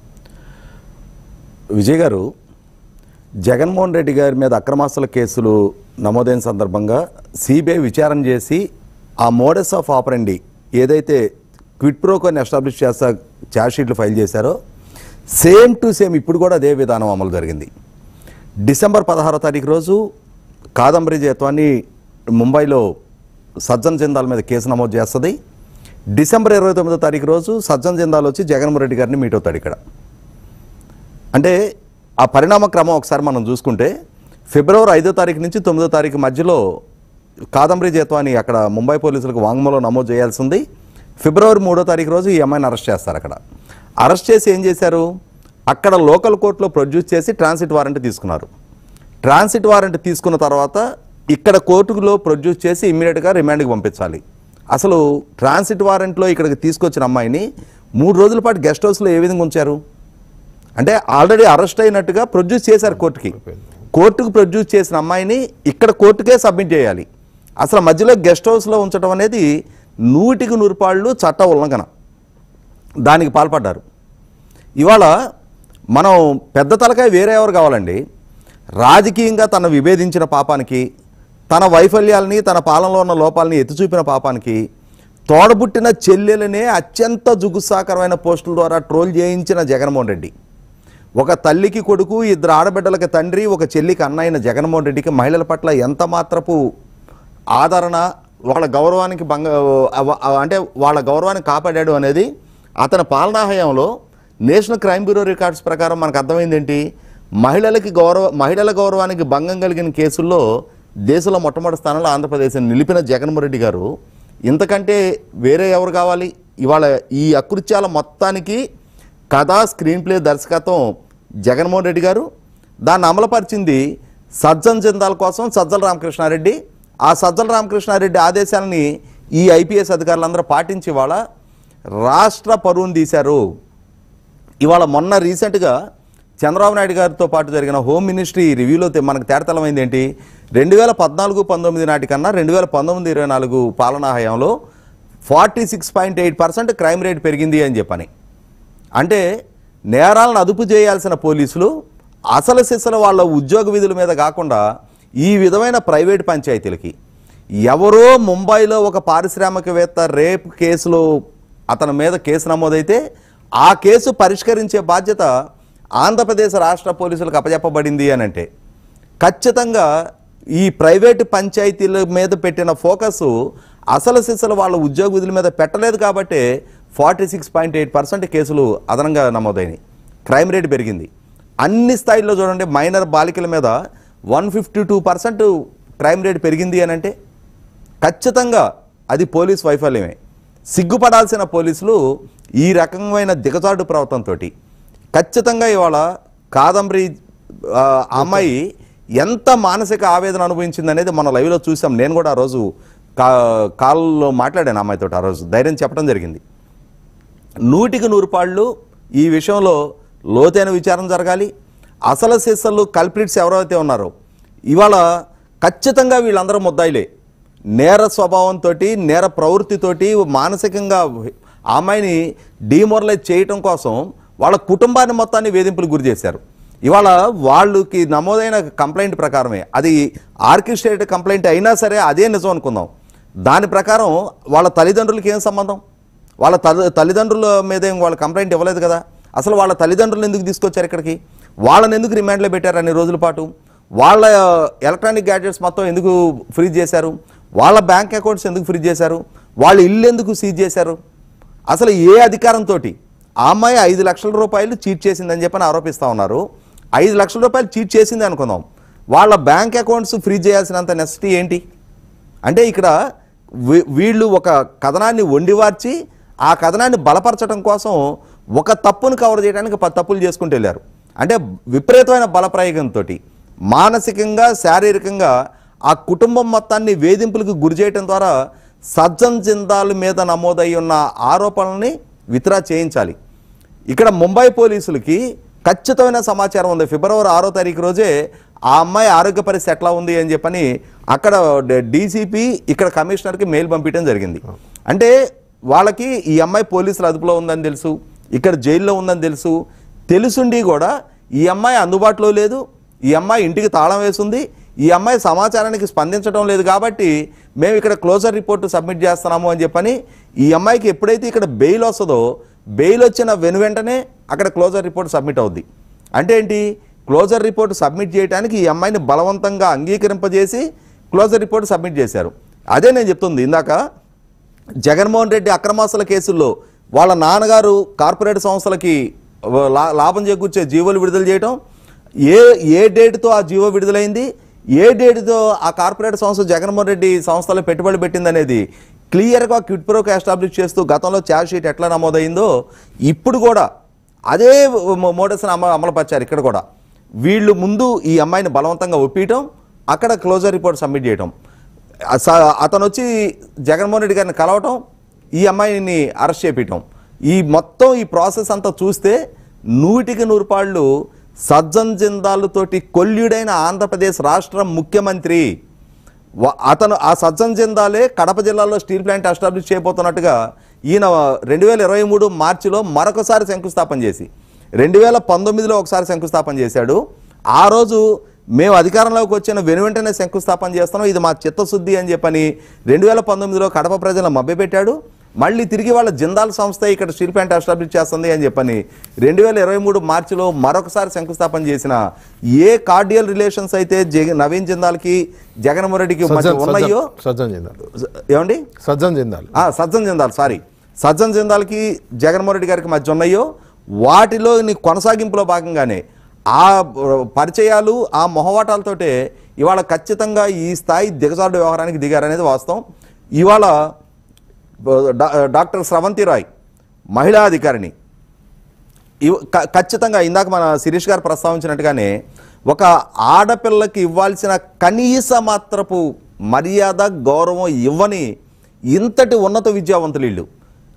విజయ్ గారు జగన్మోహన్ రెడ్డి గారి మీద అక్రమాస్తుల కేసులు నమోదైన సందర్భంగా సిబిఐ విచారణ చేసి ఆ మోడస్ ఆఫ్ ఆపరండి ఏదైతే క్విట్ ప్రోకోని ఎస్టాబ్లిష్ చేస్తా ఛార్జ్షీట్లు ఫైల్ చేశారో సేమ్ టు సేమ్ ఇప్పుడు కూడా అదే విధానం అమలు జరిగింది డిసెంబర్ పదహారో తారీఖు రోజు కాదంబరి జయత్వాన్ని ముంబైలో సజ్జన్ జిందాల్ మీద కేసు నమోదు చేస్తుంది డిసెంబర్ ఇరవై తొమ్మిదో తారీఖు రోజు సజ్జన్ జిందాల్ వచ్చి జగన్మోహన్ రెడ్డి గారిని మీట్ అవుతాడు ఇక్కడ అంటే ఆ పరిణామ క్రమం ఒకసారి మనం చూసుకుంటే ఫిబ్రవరి ఐదో తారీఖు నుంచి తొమ్మిదో తారీఖు మధ్యలో కాదంబరి జేత్వాని అక్కడ ముంబై పోలీసులకు వాంగ్మూలం నమోదు చేయాల్సి ఉంది ఫిబ్రవరి మూడో తారీఖు రోజు ఈ అమ్మాయిని అరెస్ట్ చేస్తారు అక్కడ అరెస్ట్ చేసి ఏం చేశారు అక్కడ లోకల్ కోర్టులో ప్రొడ్యూస్ చేసి ట్రాన్సిట్ వారెంట్ తీసుకున్నారు ట్రాన్సిట్ వారెంట్ తీసుకున్న తర్వాత ఇక్కడ కోర్టులో ప్రొడ్యూస్ చేసి ఇమ్మీడియట్గా రిమాండ్కి పంపించాలి అసలు ట్రాన్సిట్ వారెంట్లో ఇక్కడికి తీసుకొచ్చిన అమ్మాయిని మూడు రోజుల పాటు గెస్ట్ హౌస్లో ఏ విధంగా ఉంచారు అంటే ఆల్రెడీ అరెస్ట్ అయినట్టుగా ప్రొడ్యూస్ చేశారు కోర్టుకి కోర్టుకు ప్రొడ్యూస్ చేసిన అమ్మాయిని ఇక్కడ కోర్టుకే సబ్మిట్ చేయాలి అసలు మధ్యలో గెస్ట్ హౌస్లో ఉంచడం అనేది నూటికి నూరుపాళ్ళు చట్ట ఉల్లంఘన దానికి పాల్పడ్డారు ఇవాళ మనం పెద్ద తలకాయ వేరే ఎవరు కావాలండి రాజకీయంగా తన విభేదించిన పాపానికి తన వైఫల్యాలని తన పాలనలో ఉన్న లోపాలని ఎత్తి చూపిన పాపానికి తోడబుట్టిన చెల్లెలనే అత్యంత జుగుత్సాకరమైన పోస్టుల ద్వారా ట్రోల్ చేయించిన జగన్మోహన్ రెడ్డి ఒక తల్లికి కొడుకు ఇద్దరు ఆడబిడ్డలకి తండ్రి ఒక చెల్లికి అన్నైన జగన్మోహన్ రెడ్డికి మహిళల పట్ల ఎంత మాత్రపు ఆదరణ వాళ్ళ గౌరవానికి భంగ అవ- అవ- అంటే వాళ్ళ గౌరవాన్ని కాపాడాడు అనేది అతని పాలనా హయాంలో నేషనల్ క్రైమ్ బ్యూరో రికార్డ్స్ ప్రకారం మనకు అర్థమైంది ఏంటి మహిళలకి గౌరవ మహిళల గౌరవానికి భంగం కలిగిన కేసుల్లో దేశంలో మొట్టమొదటి స్థానంలో ఆంధ్రప్రదేశ్ నిలిపిన జగన్మోహన్ రెడ్డి గారు ఇంతకంటే వేరే ఎవరు కావాలి ఇవాళ ఈ అకృత్యాల మొత్తానికి కథ స్క్రీన్ ప్లే దర్శకత్వం జగన్మోహన్ రెడ్డి గారు దాన్ని అమలుపరిచింది సజ్జన్ జిందాల్ కోసం సజ్జల రామకృష్ణారెడ్డి ఆ సజ్జల రామకృష్ణారెడ్డి ఆదేశాలని ఈ ఐపీఎస్ అధికారులందరూ పాటించి వాళ్ళ రాష్ట్ర పరువును తీశారు ఇవాళ మొన్న రీసెంట్గా చంద్రబాబు నాయుడు గారితో పాటు జరిగిన హోమ్ మినిస్ట్రీ రివ్యూలో తె- మనకు తేటతలమైంది ఏంటి రెండు వేల పద్నాలుగు పంతొమ్మిది నాటికన్నా రెండు వేల పంతొమ్మిది ఇరవై నాలుగు పాలనా హయాంలో forty six point eight percent crime rate పెరిగింది అని చెప్పని అంటే నేరాలను అదుపు చేయాల్సిన పోలీసులు అసలు సిసలు వాళ్ళ ఉద్యోగ విధుల మీద కాకుండా ఈ విధమైన ప్రైవేట్ పంచాయతీలకి ఎవరో ముంబైలో ఒక పారిశ్రామికవేత్త రేప్ కేసులో అతని మీద కేసు నమోదైతే ఆ కేసు పరిష్కరించే బాధ్యత ఆంధ్రప్రదేశ్ రాష్ట్ర పోలీసులకు అప్పచెప్పబడింది అని అంటే ఖచ్చితంగా ఈ ప్రైవేటు పంచాయతీల మీద పెట్టిన ఫోకస్ అసలు సిసలు వాళ్ళ ఉద్యోగ విధుల మీద పెట్టలేదు కాబట్టి forty six point eight percent కేసులు అదనంగా నమోదైనవి క్రైమ్ రేట్ పెరిగింది అన్ని స్థాయిల్లో చూడండి మైనర్ బాలికల మీద one fifty two percent crime rate పెరిగింది అని అంటే ఖచ్చితంగా అది పోలీస్ వైఫల్యమే సిగ్గుపడాల్సిన పోలీసులు ఈ రకమైన దిగజాడు ప్రవర్తనతో ఖచ్చితంగా ఇవాళ కాదంబరి ఆ, అమ్మాయి ఎంత మానసిక ఆవేదన అనుభవించింది అనేది మన లైవ్లో చూసాం నేను కూడా ఆ రోజు కా కాల్లో మాట్లాడాను ఆ అమ్మాయితో ఆ రోజు ధైర్యం చెప్పడం జరిగింది నూటికి నూరు పాళ్ళు ఈ విషయంలో లోతైన విచారణ జరగాలి అసలు సిస్సలు కల్ప్రిట్స్ ఎవరైతే ఉన్నారో ఇవాళ ఖచ్చితంగా వీళ్ళందరూ ముద్దాయిలే నేర స్వభావంతో నేర ప్రవృత్తితోటి మానసికంగా ఆ అమ్మాయిని డిమోరలైజ్ చేయటం కోసం వాళ్ళ కుటుంబాన్ని మొత్తాన్ని వేధింపులు గురి చేశారు ఇవాళ వాళ్ళకి నమోదైన కంప్లైంట్ ప్రకారమే అది ఆర్కిస్ట్రేటెడ్ కంప్లైంట్ అయినా సరే అదే నిజం అనుకుందాం దాని ప్రకారం వాళ్ళ తల్లిదండ్రులకి ఏం సంబంధం వాళ్ళ తల్లి తల్లిదండ్రుల మీద ఏం వాళ్ళ కంప్లైంట్ ఇవ్వలేదు కదా అసలు వాళ్ళ తల్లిదండ్రులు ఎందుకు తీసుకొచ్చారు ఇక్కడికి వాళ్ళని ఎందుకు రిమాండ్లో పెట్టారు అన్ని రోజుల పాటు వాళ్ళ ఎలక్ట్రానిక్ గ్యాడ్జెట్స్ మొత్తం ఎందుకు ఫ్రీజ్ చేశారు వాళ్ళ బ్యాంక్ అకౌంట్స్ ఎందుకు ఫ్రీజ్ చేశారు వాళ్ళ ఇల్లు ఎందుకు సీజ్ చేశారు అసలు ఏ అధికారంతో ఆ అమ్మాయి ఐదు లక్షల రూపాయలు చీట్ చేసిందని చెప్పని ఆరోపిస్తూ ఉన్నారు ఐదు లక్షల రూపాయలు చీట్ చేసింది అనుకుందాం వాళ్ళ బ్యాంక్ అకౌంట్స్ ఫ్రీజ్ చేయాల్సినంత నెసిటీ ఏంటి అంటే ఇక్కడ వీ- వీళ్ళు ఒక కథనాన్ని వండివార్చి ఆ కథనాన్ని బలపరచడం కోసం ఒక తప్పును కవర్ చేయడానికి పది తప్పులు చేసుకుంటూ వెళ్ళారు అంటే విపరీతమైన బలప్రయోగంతో మానసికంగా శారీరకంగా ఆ కుటుంబం మొత్తాన్ని వేధింపులకు గురి చేయడం ద్వారా సజ్జన్ జిందాల్ మీద నమోదై ఉన్న ఆరోపణల్ని విత్డ్రా చేయించాలి ఇక్కడ ముంబై పోలీసులకి ఖచ్చితమైన సమాచారం ఉంది ఫిబ్రవరి ఆరో తారీఖు రోజే ఆ అమ్మాయి ఆరోగ్య పరిస్థితి ఎట్లా ఉంది అని చెప్పని అక్కడ డీసీపీ ఇక్కడ కమిషనర్కి మెయిల్ పంపించడం జరిగింది అంటే వాళ్ళకి ఈ అమ్మాయి పోలీసుల అదుపులో ఉందని తెలుసు ఇక్కడ జైల్లో ఉందని తెలుసు తెలుసుండి కూడా ఈ అమ్మాయి అందుబాటులో లేదు ఈ అమ్మాయి ఇంటికి తాళం వేసింది ఈ అమ్మాయి సమాచారానికి స్పందించడం లేదు కాబట్టి మేము ఇక్కడ క్లోజర్ రిపోర్ట్ సబ్మిట్ చేస్తున్నాము అని చెప్పని ఈ అమ్మాయికి ఎప్పుడైతే ఇక్కడ బెయిల్ వస్తుందో బెయిల్ వచ్చిన వెను వెంటనే అక్కడ క్లోజర్ రిపోర్ట్ సబ్మిట్ అవుద్ది అంటే ఏంటి క్లోజర్ రిపోర్ట్ సబ్మిట్ చేయడానికి ఈ అమ్మాయిని బలవంతంగా అంగీకరింపజేసి క్లోజర్ రిపోర్ట్ సబ్మిట్ చేశారు అదే నేను చెప్తుంది ఇందాక జగన్మోహన్ రెడ్డి అక్రమాస్తుల కేసుల్లో వాళ్ళ నాన్నగారు కార్పొరేట్ సంస్థలకి లా- లాభం చేకూర్చే జీవోలు విడుదల చేయటం ఏ ఏ డేట్తో ఆ జీవో విడుదలైంది ఏ డేట్తో ఆ కార్పొరేట్ సంస్థ జగన్మోహన్ రెడ్డి సంస్థలో పెట్టుబడి పెట్టిందనేది క్లియర్గా క్విట్ ప్రోకి ఎస్టాబ్లిష్ చేస్తూ గతంలో ఛార్జ్ షీట్ ఎట్లా నమోదైందో ఇప్పుడు కూడా అదే మోడల్స్ని అమ అమలుపరిచారు ఇక్కడ కూడా వీళ్ళు ముందు ఈ అమ్మాయిని బలవంతంగా ఒప్పించడం అక్కడ క్లోజర్ రిపోర్ట్ సబ్మిట్ చేయటం స- అతను వచ్చి జగన్మోహన్ రెడ్డి గారిని కలవటం ఈ అమ్మాయిని అరెస్ట్ చేపించటం ఈ మొత్తం ఈ ప్రాసెస్ అంతా చూస్తే నూటికి నూరు పాళ్ళు సజ్జన్ జిందాలుతోటి కొల్యుడైన ఆంధ్రప్రదేశ్ రాష్ట్ర ముఖ్యమంత్రి వ- అతను ఆ సజ్జన్ జిందాలే కడప జిల్లాలో స్టీల్ ప్లాంట్ ఎస్టాబ్లిష్ చేయబోతున్నట్టుగా ఈయన రెండు వేల ఇరవై మూడు మార్చిలో మరొకసారి శంకుస్థాపన చేసి రెండు వేల పంతొమ్మిదిలో ఒకసారి శంకుస్థాపన చేశాడు ఆ రోజు మేము అధికారంలోకి వచ్చిన వెను వెంటనే శంకుస్థాపన చేస్తున్నాం ఇది మా చిత్తశుద్ధి అని చెప్పని రెండు వేల పంతొమ్మిదిలో కడప ప్రజలను మభ్యపెట్టాడు మళ్ళీ తిరిగి వాళ్ళ జిందాల్ సంస్థ ఇక్కడ స్టీల్ ప్లాంట్ ఎస్టాబ్లిష్ చేస్తుంది అని చెప్పని రెండు వేల ఇరవై మూడు మార్చిలో మరొకసారి శంకుస్థాపన చేసిన ఏ కార్డియల్ రిలేషన్స్ అయితే జగ నవీన్ జిందాల్కి జగన్మోహన్ రెడ్డికి మధ్య సజ్జన్ ఉన్నాయో సజ్జన్ జిందాల్ ఏమండి సజ్జన్ జిందాల్ ఆ, సజ్జన్ జిందాల్ సారీ సజ్జన్ జిందాల్కి జగన్మోహన్ రెడ్డి గారికి మధ్య ఉన్నాయో వాటిలో నీ కొనసాగింపులో భాగంగానే ఆ పరిచయాలు ఆ మొహవాటాలతోటే ఇవాళ ఖచ్చితంగా ఈ స్థాయి దిగజారుడు వ్యవహారానికి దిగారనేది వాస్తవం ఇవాళ డా- డాక్టర్ స్రవంతి రాయ్ మహిళా అధికారిని ఇవ్- క- ఖచ్చితంగా ఇందాక మన శిరీష్ గారు ప్రస్తావించినట్టుగానే ఒక ఆడపిల్లకి ఇవ్వాల్సిన కనీస మాత్రపు మర్యాద గౌరవం ఇవ్వని ఇంతటి ఉన్నత విద్యావంతులు వీళ్ళు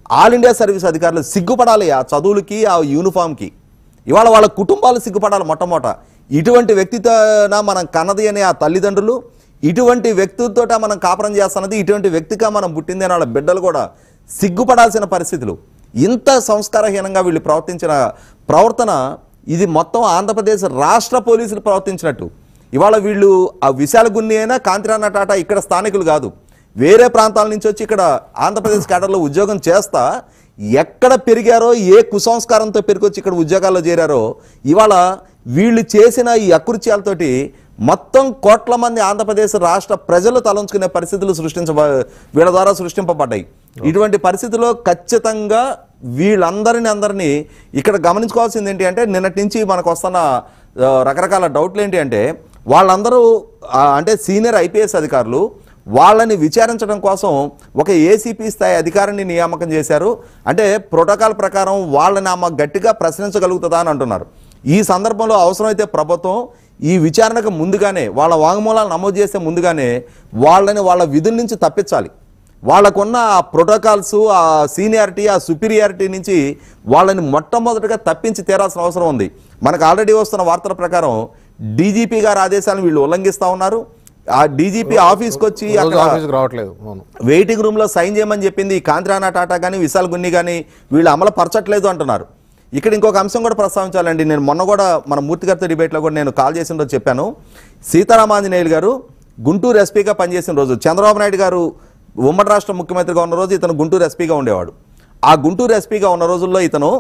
ఆల్ ఇండియా సర్వీస్ అధికారులు సిగ్గుపడాలి ఆ చదువులకి ఆ యూనిఫామ్కి ఇవాళ వాళ్ళ కుటుంబాలు సిగ్గుపడాలి మొట్టమొదట ఇటువంటి వ్యక్తితోన మనం కన్నది అనే ఆ తల్లిదండ్రులు ఇటువంటి వ్యక్తితోట మనం కాపురం చేస్తున్నది ఇటువంటి వ్యక్తిగా మనం పుట్టింది అని వాళ్ళ బిడ్డలు కూడా సిగ్గుపడాల్సిన పరిస్థితులు ఇంత సంస్కారహీనంగా వీళ్ళు ప్రవర్తించిన ప్రవర్తన ఇది మొత్తం ఆంధ్రప్రదేశ్ రాష్ట్ర పోలీసులు ప్రవర్తించినట్టు ఇవాళ వీళ్ళు ఆ విశాల గున్ని అయినా కాంతిరాణ టాటా ఇక్కడ స్థానికులు కాదు వేరే ప్రాంతాల నుంచి వచ్చి ఇక్కడ ఆంధ్రప్రదేశ్ కేడర్లో ఉద్యోగం చేస్తా ఎక్కడ పెరిగారో ఏ కుసంస్కారంతో పెరిగొచ్చి ఇక్కడ ఉద్యోగాల్లో చేరారో ఇవాళ వీళ్ళు చేసిన ఈ అకృత్యాలతోటి మొత్తం కోట్ల మంది ఆంధ్రప్రదేశ్ రాష్ట్ర ప్రజలు తలంచుకునే పరిస్థితులు సృష్టించబ వీళ్ళ ద్వారా సృష్టింపబడ్డాయి ఇటువంటి పరిస్థితుల్లో ఖచ్చితంగా వీళ్ళందరిని అందరినీ ఇక్కడ గమనించుకోవాల్సింది ఏంటి అంటే నిన్నటి నుంచి మనకు వస్తున్న ఆ, రకరకాల డౌట్లు ఏంటి అంటే వాళ్ళందరూ ఆ, అంటే సీనియర్ ఐపీఎస్ అధికారులు వాళ్ళని విచారించడం కోసం ఒక ఏసీపీ స్థాయి అధికారిని నియామకం చేశారు అంటే ప్రోటోకాల్ ప్రకారం వాళ్ళని ఆమె గట్టిగా ప్రశ్నించగలుగుతుందా అని అంటున్నారు ఈ సందర్భంలో అవసరమైతే ప్రభుత్వం ఈ విచారణకు ముందుగానే వాళ్ళ వాంగ్మూలాలు నమోదు చేసే ముందుగానే వాళ్ళని వాళ్ళ విధుల నుంచి తప్పించాలి వాళ్ళకున్న ఆ ప్రోటోకాల్స్ ఆ సీనియారిటీ ఆ సుపీరియారిటీ నుంచి వాళ్ళని మొట్టమొదటిగా తప్పించి తీరాల్సిన అవసరం ఉంది మనకు ఆల్రెడీ వస్తున్న వార్తల ప్రకారం డీజీపీ గారి ఆదేశాలను వీళ్ళు ఉల్లంఘిస్తా ఉన్నారు ఆ డీజీపీ ఆఫీస్కి వచ్చి రోజు అక్కడ ఆఫీస్కి రావట్లేదు అవును వెయిటింగ్ రూమ్లో సైన్ చేయమని చెప్పింది ఈ కాంతిరాణా టాటా కానీ విశాల్ గున్ని కానీ వీళ్ళు అమలు పరచట్లేదు అంటున్నారు ఇక్కడ ఇంకొక అంశం కూడా ప్రస్తావించాలండి నేను మొన్న కూడా మన మూర్తి గారితో డిబేట్లో కూడా నేను కాల్ చేసిన రోజు చెప్పాను సీతారామాంజనేయులు గారు గుంటూరు ఎస్పీగా పనిచేసిన రోజు చంద్రబాబు నాయుడు గారు ఉమ్మడి రాష్ట్ర ముఖ్యమంత్రిగా ఉన్న రోజు ఇతను గుంటూరు ఎస్పీగా ఉండేవాడు ఆ గుంటూరు ఎస్పీగా ఉన్న రోజుల్లో ఇతను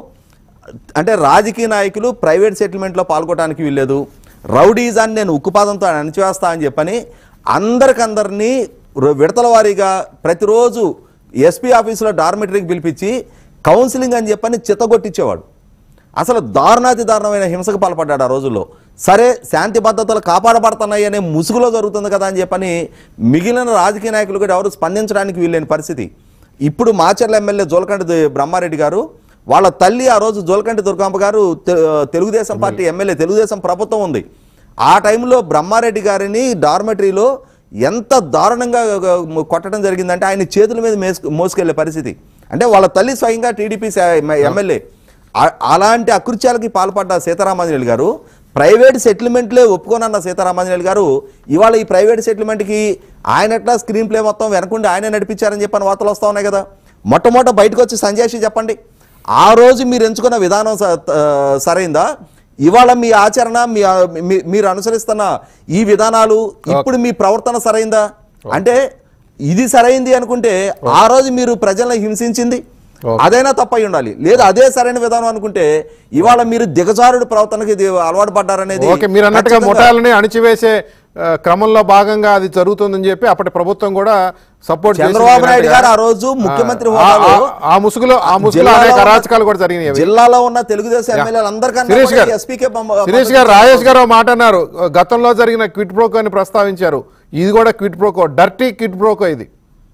అంటే రాజకీయ నాయకులు ప్రైవేట్ సెటిల్మెంట్లో పాల్గొనడానికి వీల్లేదు రౌడీజాన్ని నేను ఉక్కుపాదంతో అణచివేస్తా అని చెప్పని అందరికందరినీ రు- విడతల వారీగా ప్రతిరోజు ఎస్పీ ఆఫీసులో డార్మిటరీకి పిలిపించి కౌన్సిలింగ్ అని చెప్పని చిత్తగొట్టించేవాడు అసలు దారుణాతి దారుణమైన హింసకు పాల్పడ్డాడు ఆ రోజుల్లో సరే శాంతి భద్రతలు కాపాడబడుతున్నాయి అనే ముసుగులో జరుగుతుంది కదా అని చెప్పని మిగిలిన రాజకీయ నాయకులు కూడా ఎవరు స్పందించడానికి వీల్లేని పరిస్థితి ఇప్పుడు మాచర్ల ఎమ్మెల్యే జోలకంటి ద- బ్రహ్మారెడ్డి గారు వాళ్ళ తల్లి ఆ రోజు జోలకంటి దుర్గాంబ గారు తె- తెలుగుదేశం పార్టీ ఎమ్మెల్యే తెలుగుదేశం ప్రభుత్వం ఉంది ఆ టైంలో బ్రహ్మారెడ్డి గారిని డార్మెటరీలో ఎంత దారుణంగా గ- కొట్టడం జరిగిందంటే ఆయన చేతుల మీద మేసు మోసుకెళ్లే పరిస్థితి అంటే వాళ్ళ తల్లి స్వయంగా టీడీపీ ఎమ్మెల్యే ఆ- అలాంటి అకృత్యాలకి పాల్పడ్డ సీతారామాంజనేయులు గారు ప్రైవేట్ సెటిల్మెంట్లే ఒప్పుకోనన్న సీతారామాంజనేయులు గారు ఇవాళ ఈ ప్రైవేట్ సెటిల్మెంట్కి ఆయన ఎట్లా స్క్రీన్ ప్లే మొత్తం వెనకుండి ఆయనే నడిపించారని చెప్పని వార్తలు వస్తూ ఉన్నాయి కదా మొట్టమొదట బయటకు వచ్చి సంజయ్ చెప్పండి ఆ రోజు మీరు ఎంచుకున్న విధానం స- ఆ, సరైందా ఇవాళ మీ ఆచరణ మీ మీ- మీరు అనుసరిస్తున్న ఈ విధానాలు ఇప్పుడు మీ ప్రవర్తన సరైందా అంటే ఇది సరైంది అనుకుంటే ఆ రోజు మీరు ప్రజలను హింసించింది ఓకే. అదైనా తప్పై ఉండాలి లేదు అదే సరైన విధానం అనుకుంటే ఇవాళ మీరు దిగజారుడు ప్రవర్తనకి ఇది అలవాటు పడ్డారనేది ఓకే మీరు అన్నట్టుగా ఖచ్చితంగా- ముఠాలని అణిచివేసే ఆ, క్రమంలో భాగంగా అది జరుగుతుందని చెప్పి అప్పటి ప్రభుత్వం కూడా సపోర్ట్ చంద్రబాబు నాయుడు గారు ఆ రోజు ముఖ్యమంత్రి హోదాలో ఆ ముసుగులో ఆ ముసుగులో జిల్లాలో అనేక ఉన్న- అరాచకాలు కూడా జరిగినాయి అవి. జిల్లాలో ఉన్న తెలుగుదేశం ఎమ్మెల్యేలు శిరీష్ గారు అందరికన్నా ఎస్పీకే శిరీష్ గారు రాజేష్ గారు ఒక మాట అన్నారు గతంలో జరిగిన క్విట్ ప్రోకో అని ప్రస్తావించారు ఇది కూడా quid pro quo dirty quid pro quo ఇది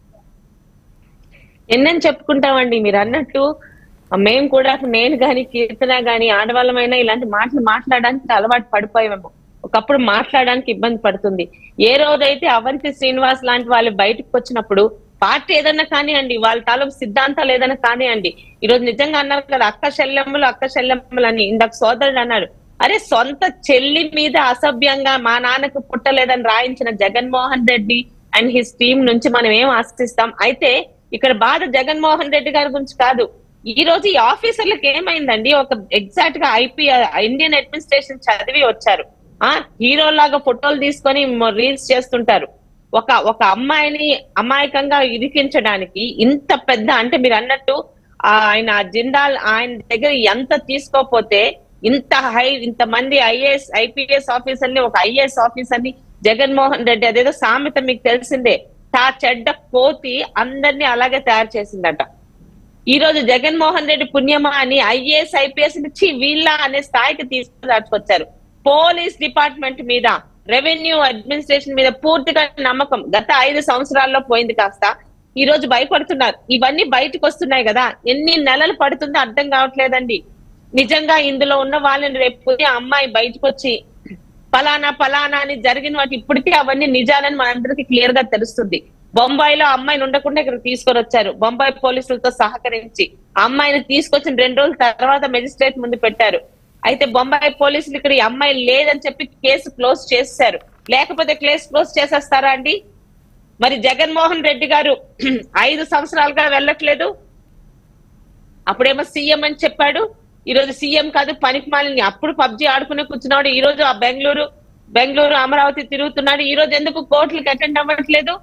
ఎన్నని చెప్పుకుంటామండి మీరు అన్నట్టు మేము కూడా నేను గాని కీర్తన గాని ఆడవాళ్ళమైనా ఇలాంటి మాటలు మాట్లాడడానికి అలవాటు పడిపోయాము ఒకప్పుడు మాట్లాడడానికి ఇబ్బంది పడుతుంది ఏ రోజైతే అవంతి శ్రీనివాస్ లాంటి వాళ్ళు బయటకు వచ్చినప్పుడు పార్టీ ఏదన్నా కానివ్వండి వాళ్ళ తాలూకు సిద్ధాంతాలు ఏదైనా కానివ్వండి ఈ రోజు నిజంగా అన్నారు కదా అక్క శల్యములు అక్క శల్యములు అని ఇందాక సోదరుడు అన్నాడు అరే సొంత చెల్లి మీద అసభ్యంగా మా నాన్నకు పుట్టలేదని రాయించిన Jaganmohan Reddy and his team నుంచి మనం ఏం ఆశిస్తాం అయితే ఇక్కడ బాధ జగన్మోహన్ రెడ్డి గారి గురించి కాదు ఈ రోజు ఈ ఆఫీసర్లకు ఏమైందండి ఒక ఎగ్జాక్ట్ గా ఐపీ ఇండియన్ అడ్మినిస్ట్రేషన్ చదివి వచ్చారు ఆ హీరో లాగా ఫోటోలు తీసుకొని రీల్స్ చేస్తుంటారు ఒక ఒక అమ్మాయిని అమాయకంగా ఇరికించడానికి ఇంత పెద్ద అంటే మీరు అన్నట్టు ఆ ఆయన జిందాల్ ఆయన దగ్గర ఎంత తీసుకోపోతే ఇంత హై ఇంత మంది ఐఏఎస్ ఐపీఎస్ ఆఫీసర్ని ఒక ఐఏఎస్ ఆఫీసర్ని జగన్మోహన్ రెడ్డి అదేదో సామెత మీకు తెలిసిందే తా చెడ్డ కోతి అందరినీ అలాగే తయారు చేసిందట ఈ రోజు జగన్మోహన్ రెడ్డి పుణ్యమా అని ఐఏఎస్ ఐపీఎస్ నుంచి వీళ్ళ అనే స్థాయికి తీసుకొచ్చారు పోలీస్ డిపార్ట్మెంట్ మీద రెవెన్యూ అడ్మినిస్ట్రేషన్ మీద పూర్తిగా నమ్మకం గత ఐదు సంవత్సరాల్లో పోయింది కాస్త ఈ రోజు భయపడుతున్నారు ఇవన్నీ బయటకు వస్తున్నాయి కదా ఎన్ని నెలలు పడుతుందో అర్థం కావట్లేదండి నిజంగా ఇందులో ఉన్న వాళ్ళని రేపు ఉదయం అమ్మాయి బయటకు వచ్చి ఫలానా ఫలానా అని జరిగిన వాటి ఇప్పటికీ అవన్నీ నిజాలని మనందరికీ క్లియర్ గా తెలుస్తుంది బొంబాయిలో అమ్మాయిని ఉండకుండా ఇక్కడ తీసుకొని వచ్చారు బొంబాయి పోలీసులతో సహకరించి ఆ అమ్మాయిని తీసుకొచ్చిన రెండు రోజుల తర్వాత మెజిస్ట్రేట్ ముందు పెట్టారు అయితే బొంబాయి పోలీసులు ఇక్కడ ఈ అమ్మాయి లేదని చెప్పి కేసు క్లోజ్ చేశారు లేకపోతే కేసు క్లోజ్ చేసేస్తారా అండి మరి జగన్మోహన్ రెడ్డి గారు ఐదు సంవత్సరాలుగా వెళ్ళట్లేదు అప్పుడేమో సీఎం అని చెప్పాడు ఈ రోజు సీఎం కాదు పనికి మాలిని అప్పుడు పబ్జి ఆడుకునే కూర్చున్నాడు ఈ రోజు ఆ బెంగళూరు బెంగళూరు అమరావతి తిరుగుతున్నాడు ఈ రోజు ఎందుకు కోర్టులకు అటెండ్ అవ్వట్లేదు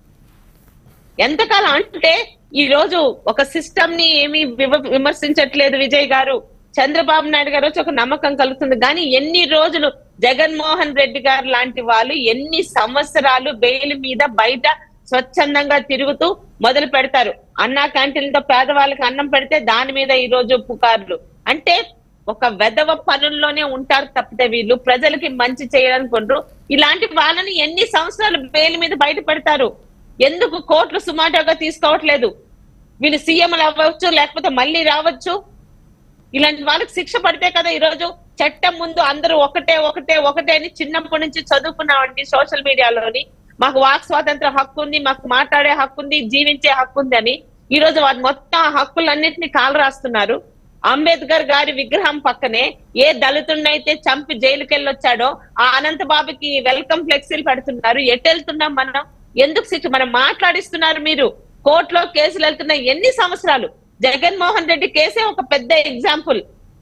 ఎంతకాలం అంటే ఈ రోజు ఒక సిస్టమ్ ని ఏమి వివ- విమర్శించట్లేదు విజయ్ గారు చంద్రబాబు నాయుడు గారు వచ్చి ఒక నమ్మకం కలుగుతుంది కానీ ఎన్ని రోజులు జగన్మోహన్ రెడ్డి గారు లాంటి వాళ్ళు ఎన్ని సంవత్సరాలు బెయిల్ మీద బయట స్వచ్ఛందంగా తిరుగుతూ మొదలు పెడతారు అన్నా క్యాంటీన్లతో పేదవాళ్ళకి అన్నం పెడితే దాని మీద ఈ రోజు పుకార్లు అంటే ఒక వెధవ పనుల్లోనే ఉంటారు తప్పితే వీళ్ళు ప్రజలకి మంచి చేయాలనుకుంటారు ఇలాంటి వాళ్ళని ఎన్ని సంవత్సరాలు బెయిల్ మీద బయట పెడతారు ఎందుకు కోర్టులు సుమాటోగా తీసుకోవట్లేదు వీళ్ళు సీఎంలు అవ్వచ్చు లేకపోతే మళ్ళీ రావచ్చు ఇలాంటి వాళ్ళకి శిక్ష పడితే కదా ఈ రోజు చట్టం ముందు అందరూ ఒకటే ఒకటే ఒకటే అని చిన్నప్పటి నుంచి చదువుకున్నామండి సోషల్ మీడియాలోని మాకు వాక్ స్వాతంత్ర హక్కు ఉంది మాకు మాట్లాడే హక్కు ఉంది జీవించే హక్కు ఉంది అని ఈ రోజు వాటి మొత్తం ఆ హక్కులన్నింటినీ కాలు రాస్తున్నారు అంబేద్కర్ గారి విగ్రహం పక్కనే ఏ దళితుడినైతే చంపి జైలుకి వెళ్ళొచ్చాడో ఆ అనంత బాబుకి వెల్కమ్ ఫ్లెక్సీలు పెడుతున్నారు ఎటు వెళ్తున్నాం మనం ఎందుకు శిక్ష మనం మాట్లాడిస్తున్నారు మీరు కోర్టులో కేసులు వెళ్తున్నాయి ఎన్ని సంవత్సరాలు జగన్మోహన్ రెడ్డి కేసే ఒక పెద్ద ఎగ్జాంపుల్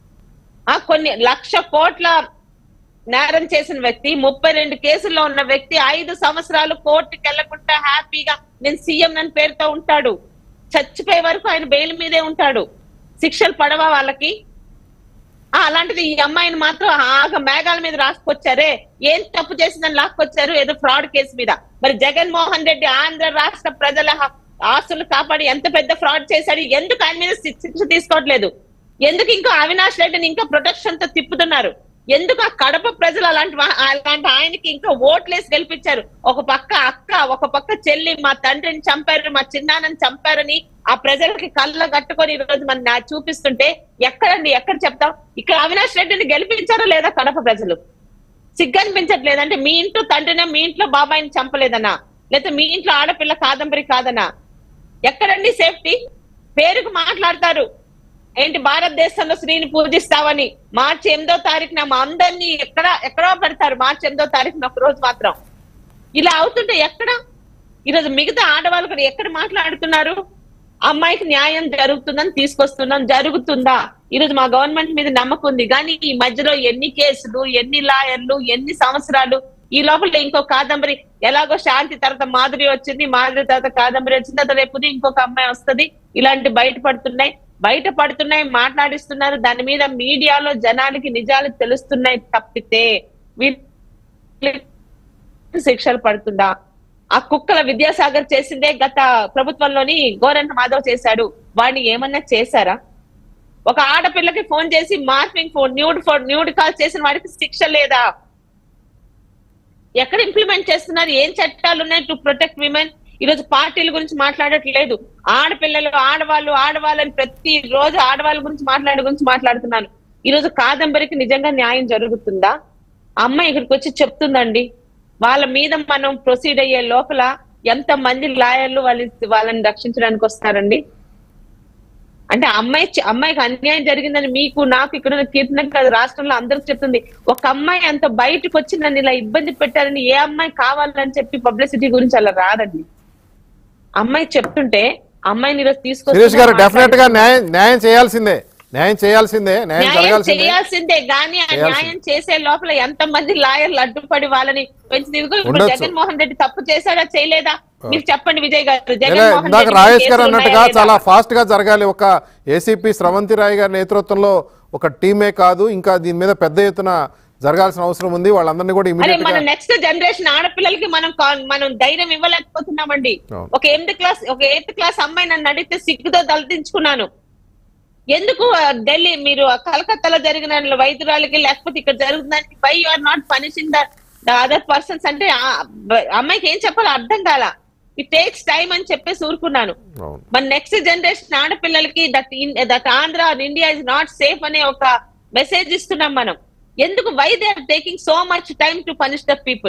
ఆ కొన్ని లక్ష కోట్ల నేరం చేసిన వ్యక్తి ముప్పై రెండు కేసుల్లో ఉన్న వ్యక్తి ఐదు సంవత్సరాలు కోర్టుకి వెళ్లకుండా హ్యాపీగా నేను సీఎం నన్ను పేరుతో ఉంటాడు చచ్చిపోయే వరకు ఆయన బెయిల్ మీదే ఉంటాడు శిక్షలు పడవా వాళ్ళకి ఆ, అలాంటిది ఈ అమ్మాయిని మాత్రం ఆగ మేఘాల మీద రాసుకొచ్చారే ఏం తప్పు చేసిందని లాక్కొచ్చారు ఏదో ఫ్రాడ్ కేసు మీద మరి జగన్మోహన్ రెడ్డి ఆంధ్ర రాష్ట్ర ప్రజల హ- ఆస్తులు కాపాడి ఎంత పెద్ద ఫ్రాడ్ చేశాడు ఎందుకు ఆయన మీద శి- శిక్ష తీసుకోవట్లేదు ఎందుకు ఇంకా అవినాష్ రెడ్డిని ఇంకా ప్రొటెక్షన్ తో తిప్పుతున్నారు ఎందుకు ఆ కడప ప్రజలు అలాంటి వా- అలాంటి ఆయనకి ఇంకా ఓట్లేసి గెలిపించారు ఒక పక్క అక్క ఒక పక్క చెల్లి మా తండ్రిని చంపారు మా చిన్నాన్నని చంపారని ఆ ప్రజలకి కళ్ళ కట్టుకొని ఈ రోజు మన నా చూపిస్తుంటే ఎక్కడండి ఎక్కడ చెప్తాం ఇక్కడ అవినాష్ రెడ్డిని గెలిపించారో లేదా కడప ప్రజలు సిగ్గనిపించట్లేదు అంటే మీ ఇంట్లో తండ్రినా మీ ఇంట్లో బాబాయిని చంపలేదనా లేకపోతే మీ ఇంట్లో ఆడపిల్ల కాదంబరి కాదనా ఎక్కడండి సేఫ్టీ పేరుకు మాట్లాడతారు ఏంటి భారతదేశంలో స్త్రీని పూజిస్తావని మార్చి ఎనిమిదో తారీఖున మా అందరినీ ఎక్కడ ఎక్కడో పెడతారు మార్చి ఎనిమిదో తారీఖున ఒక రోజు మాత్రం ఇలా అవుతుంటే ఎక్కడ ఈరోజు మిగతా ఆడవాళ్ళు కూడా ఎక్కడ మాట్లాడుతున్నారు అమ్మాయికి న్యాయం జరుగుతుందని తీసుకొస్తున్నాం జరుగుతుందా ఈరోజు మా గవర్నమెంట్ మీద నమ్మకం ఉంది కానీ ఈ మధ్యలో ఎన్ని కేసులు ఎన్ని లాయర్లు ఎన్ని సంవత్సరాలు ఈ లోపల ఇంకో కాదంబరి ఎలాగో శాంతి తర్వాత మాధురి వచ్చింది మాధురి తర్వాత కాదంబరి వచ్చింది తర్వాత రేపు ఇంకొక అమ్మాయి వస్తది ఇలాంటి బయటపడుతున్నాయి బయట పడుతున్నాయి మాట్లాడిస్తున్నారు దాని మీద మీడియాలో జనాలకి నిజాలు తెలుస్తున్నాయి తప్పితే వీళ్ళకి శిక్షలు పడుతుందా ఆ కుక్కల విద్యాసాగర్ చేసిందే గత ప్రభుత్వంలోని గోరంట మాధవ్ చేశాడు వాడిని ఏమన్నా చేశారా ఒక ఆడపిల్లకి ఫోన్ చేసి morphing phone nude phone nude call చేసిన వాడికి శిక్ష లేదా ఎక్కడ ఇంప్లిమెంట్ చేస్తున్నారు ఏం చట్టాలు ఉన్నాయి టు ప్రొటెక్ట్ విమెన్ ఈ రోజు పార్టీల గురించి మాట్లాడట్లేదు ఆడపిల్లలు ఆడవాళ్ళు ఆడవాళ్ళని ప్రతి రోజు ఆడవాళ్ళ గురించి మాట్లాడే గురించి మాట్లాడుతున్నాను ఈ రోజు కాదంబరికి నిజంగా న్యాయం జరుగుతుందా అమ్మ ఇక్కడికి వచ్చి చెప్తుందండి వాళ్ళ మీద మనం ప్రొసీడ్ అయ్యే లోపల ఎంత మంది లాయర్లు వాళ్ళ వాళ్ళని రక్షించడానికి వస్తారండి అంటే అమ్మాయి చ- అమ్మాయికి అన్యాయం జరిగిందని మీకు నాకు ఇక్కడ ఉన్న కీర్తన కాదు రాష్ట్రంలో అందరికి చెప్తుంది ఒక అమ్మాయి అంత బయటకు వచ్చి నన్ను ఇలా ఇబ్బంది పెట్టారని ఏ అమ్మాయి కావాలని చెప్పి పబ్లిసిటీ గురించి అలా రాదండి అమ్మాయి చెప్తుంటే అమ్మాయిని ఈరోజు శిరీష్ గారు తీసుకొచ్చి డెఫినెట్ గా న్యాయం న్యాయం చేయాల్సిందే న్యాయం చేయాల్సిందే న్యాయం న్యాయం జరగాల్సిందే చేయాల్సిందే కానీ ఆ చేయాల్సిందే. న్యాయం చేసే లోపల ఎంత మంది లాయర్లు అడ్డుపడి వాళ్ళని పెంచి ఇదిగో ఇప్పుడు ఉండొచ్చు. జగన్మోహన్ రెడ్డి తప్పు చేశాడా చేయలేదా మీరు చెప్పండి విజయ్ గారు ఇలా జగన్మోహన్ ఇందాక రెడ్డి రాజేష్ గారు కేసులు అన్నట్టుగా ఉన్నాయా లేదా? చాలా ఫాస్ట్ గా జరగాలి ఒక ఏసీపీ స్రవంతి రాయ్ గారి నేతృత్వంలో ఒక టీమే కాదు ఇంకా దీని మీద పెద్ద ఎత్తున జరగాల్సిన అవసరం ఉంది వాళ్ళందరినీ కూడా అరే ఇమీడియట్ మన గా నెక్స్ట్ జనరేషన్ ఆడపిల్లలకి మనం కా- మనం ధైర్యం ఇవ్వలేకపోతున్నామండి అవును. ఒక ఎనిమిది క్లాస్ ఒక ఎయిత్ క్లాస్ అమ్మాయి నన్ను అడిగితే సిగ్గుతో దళించుకున్నాను ఎందుకు ఆ, ఢిల్లీ మీరు ఆ కలకత్తాలో జరిగిన వైద్యురాలకి లేకపోతే ఇక్కడ జరుగుతున్న దానికి why you are not punishing the the other persons అంటే ఆ బ- అమ్మాయికి ఏం చెప్పాలో అర్థం కాల ఇట్ టేక్స్ టైం అని చెప్పేసి ఊరుకున్నాను అవును మన నెక్స్ట్ జనరేషన్ ఆడపిల్లలకి that that Andhra India is not safe అనే ఒక మెసేజ్ ఇస్తున్నాం మనం ఎందుకు why they are taking so much time to punish the people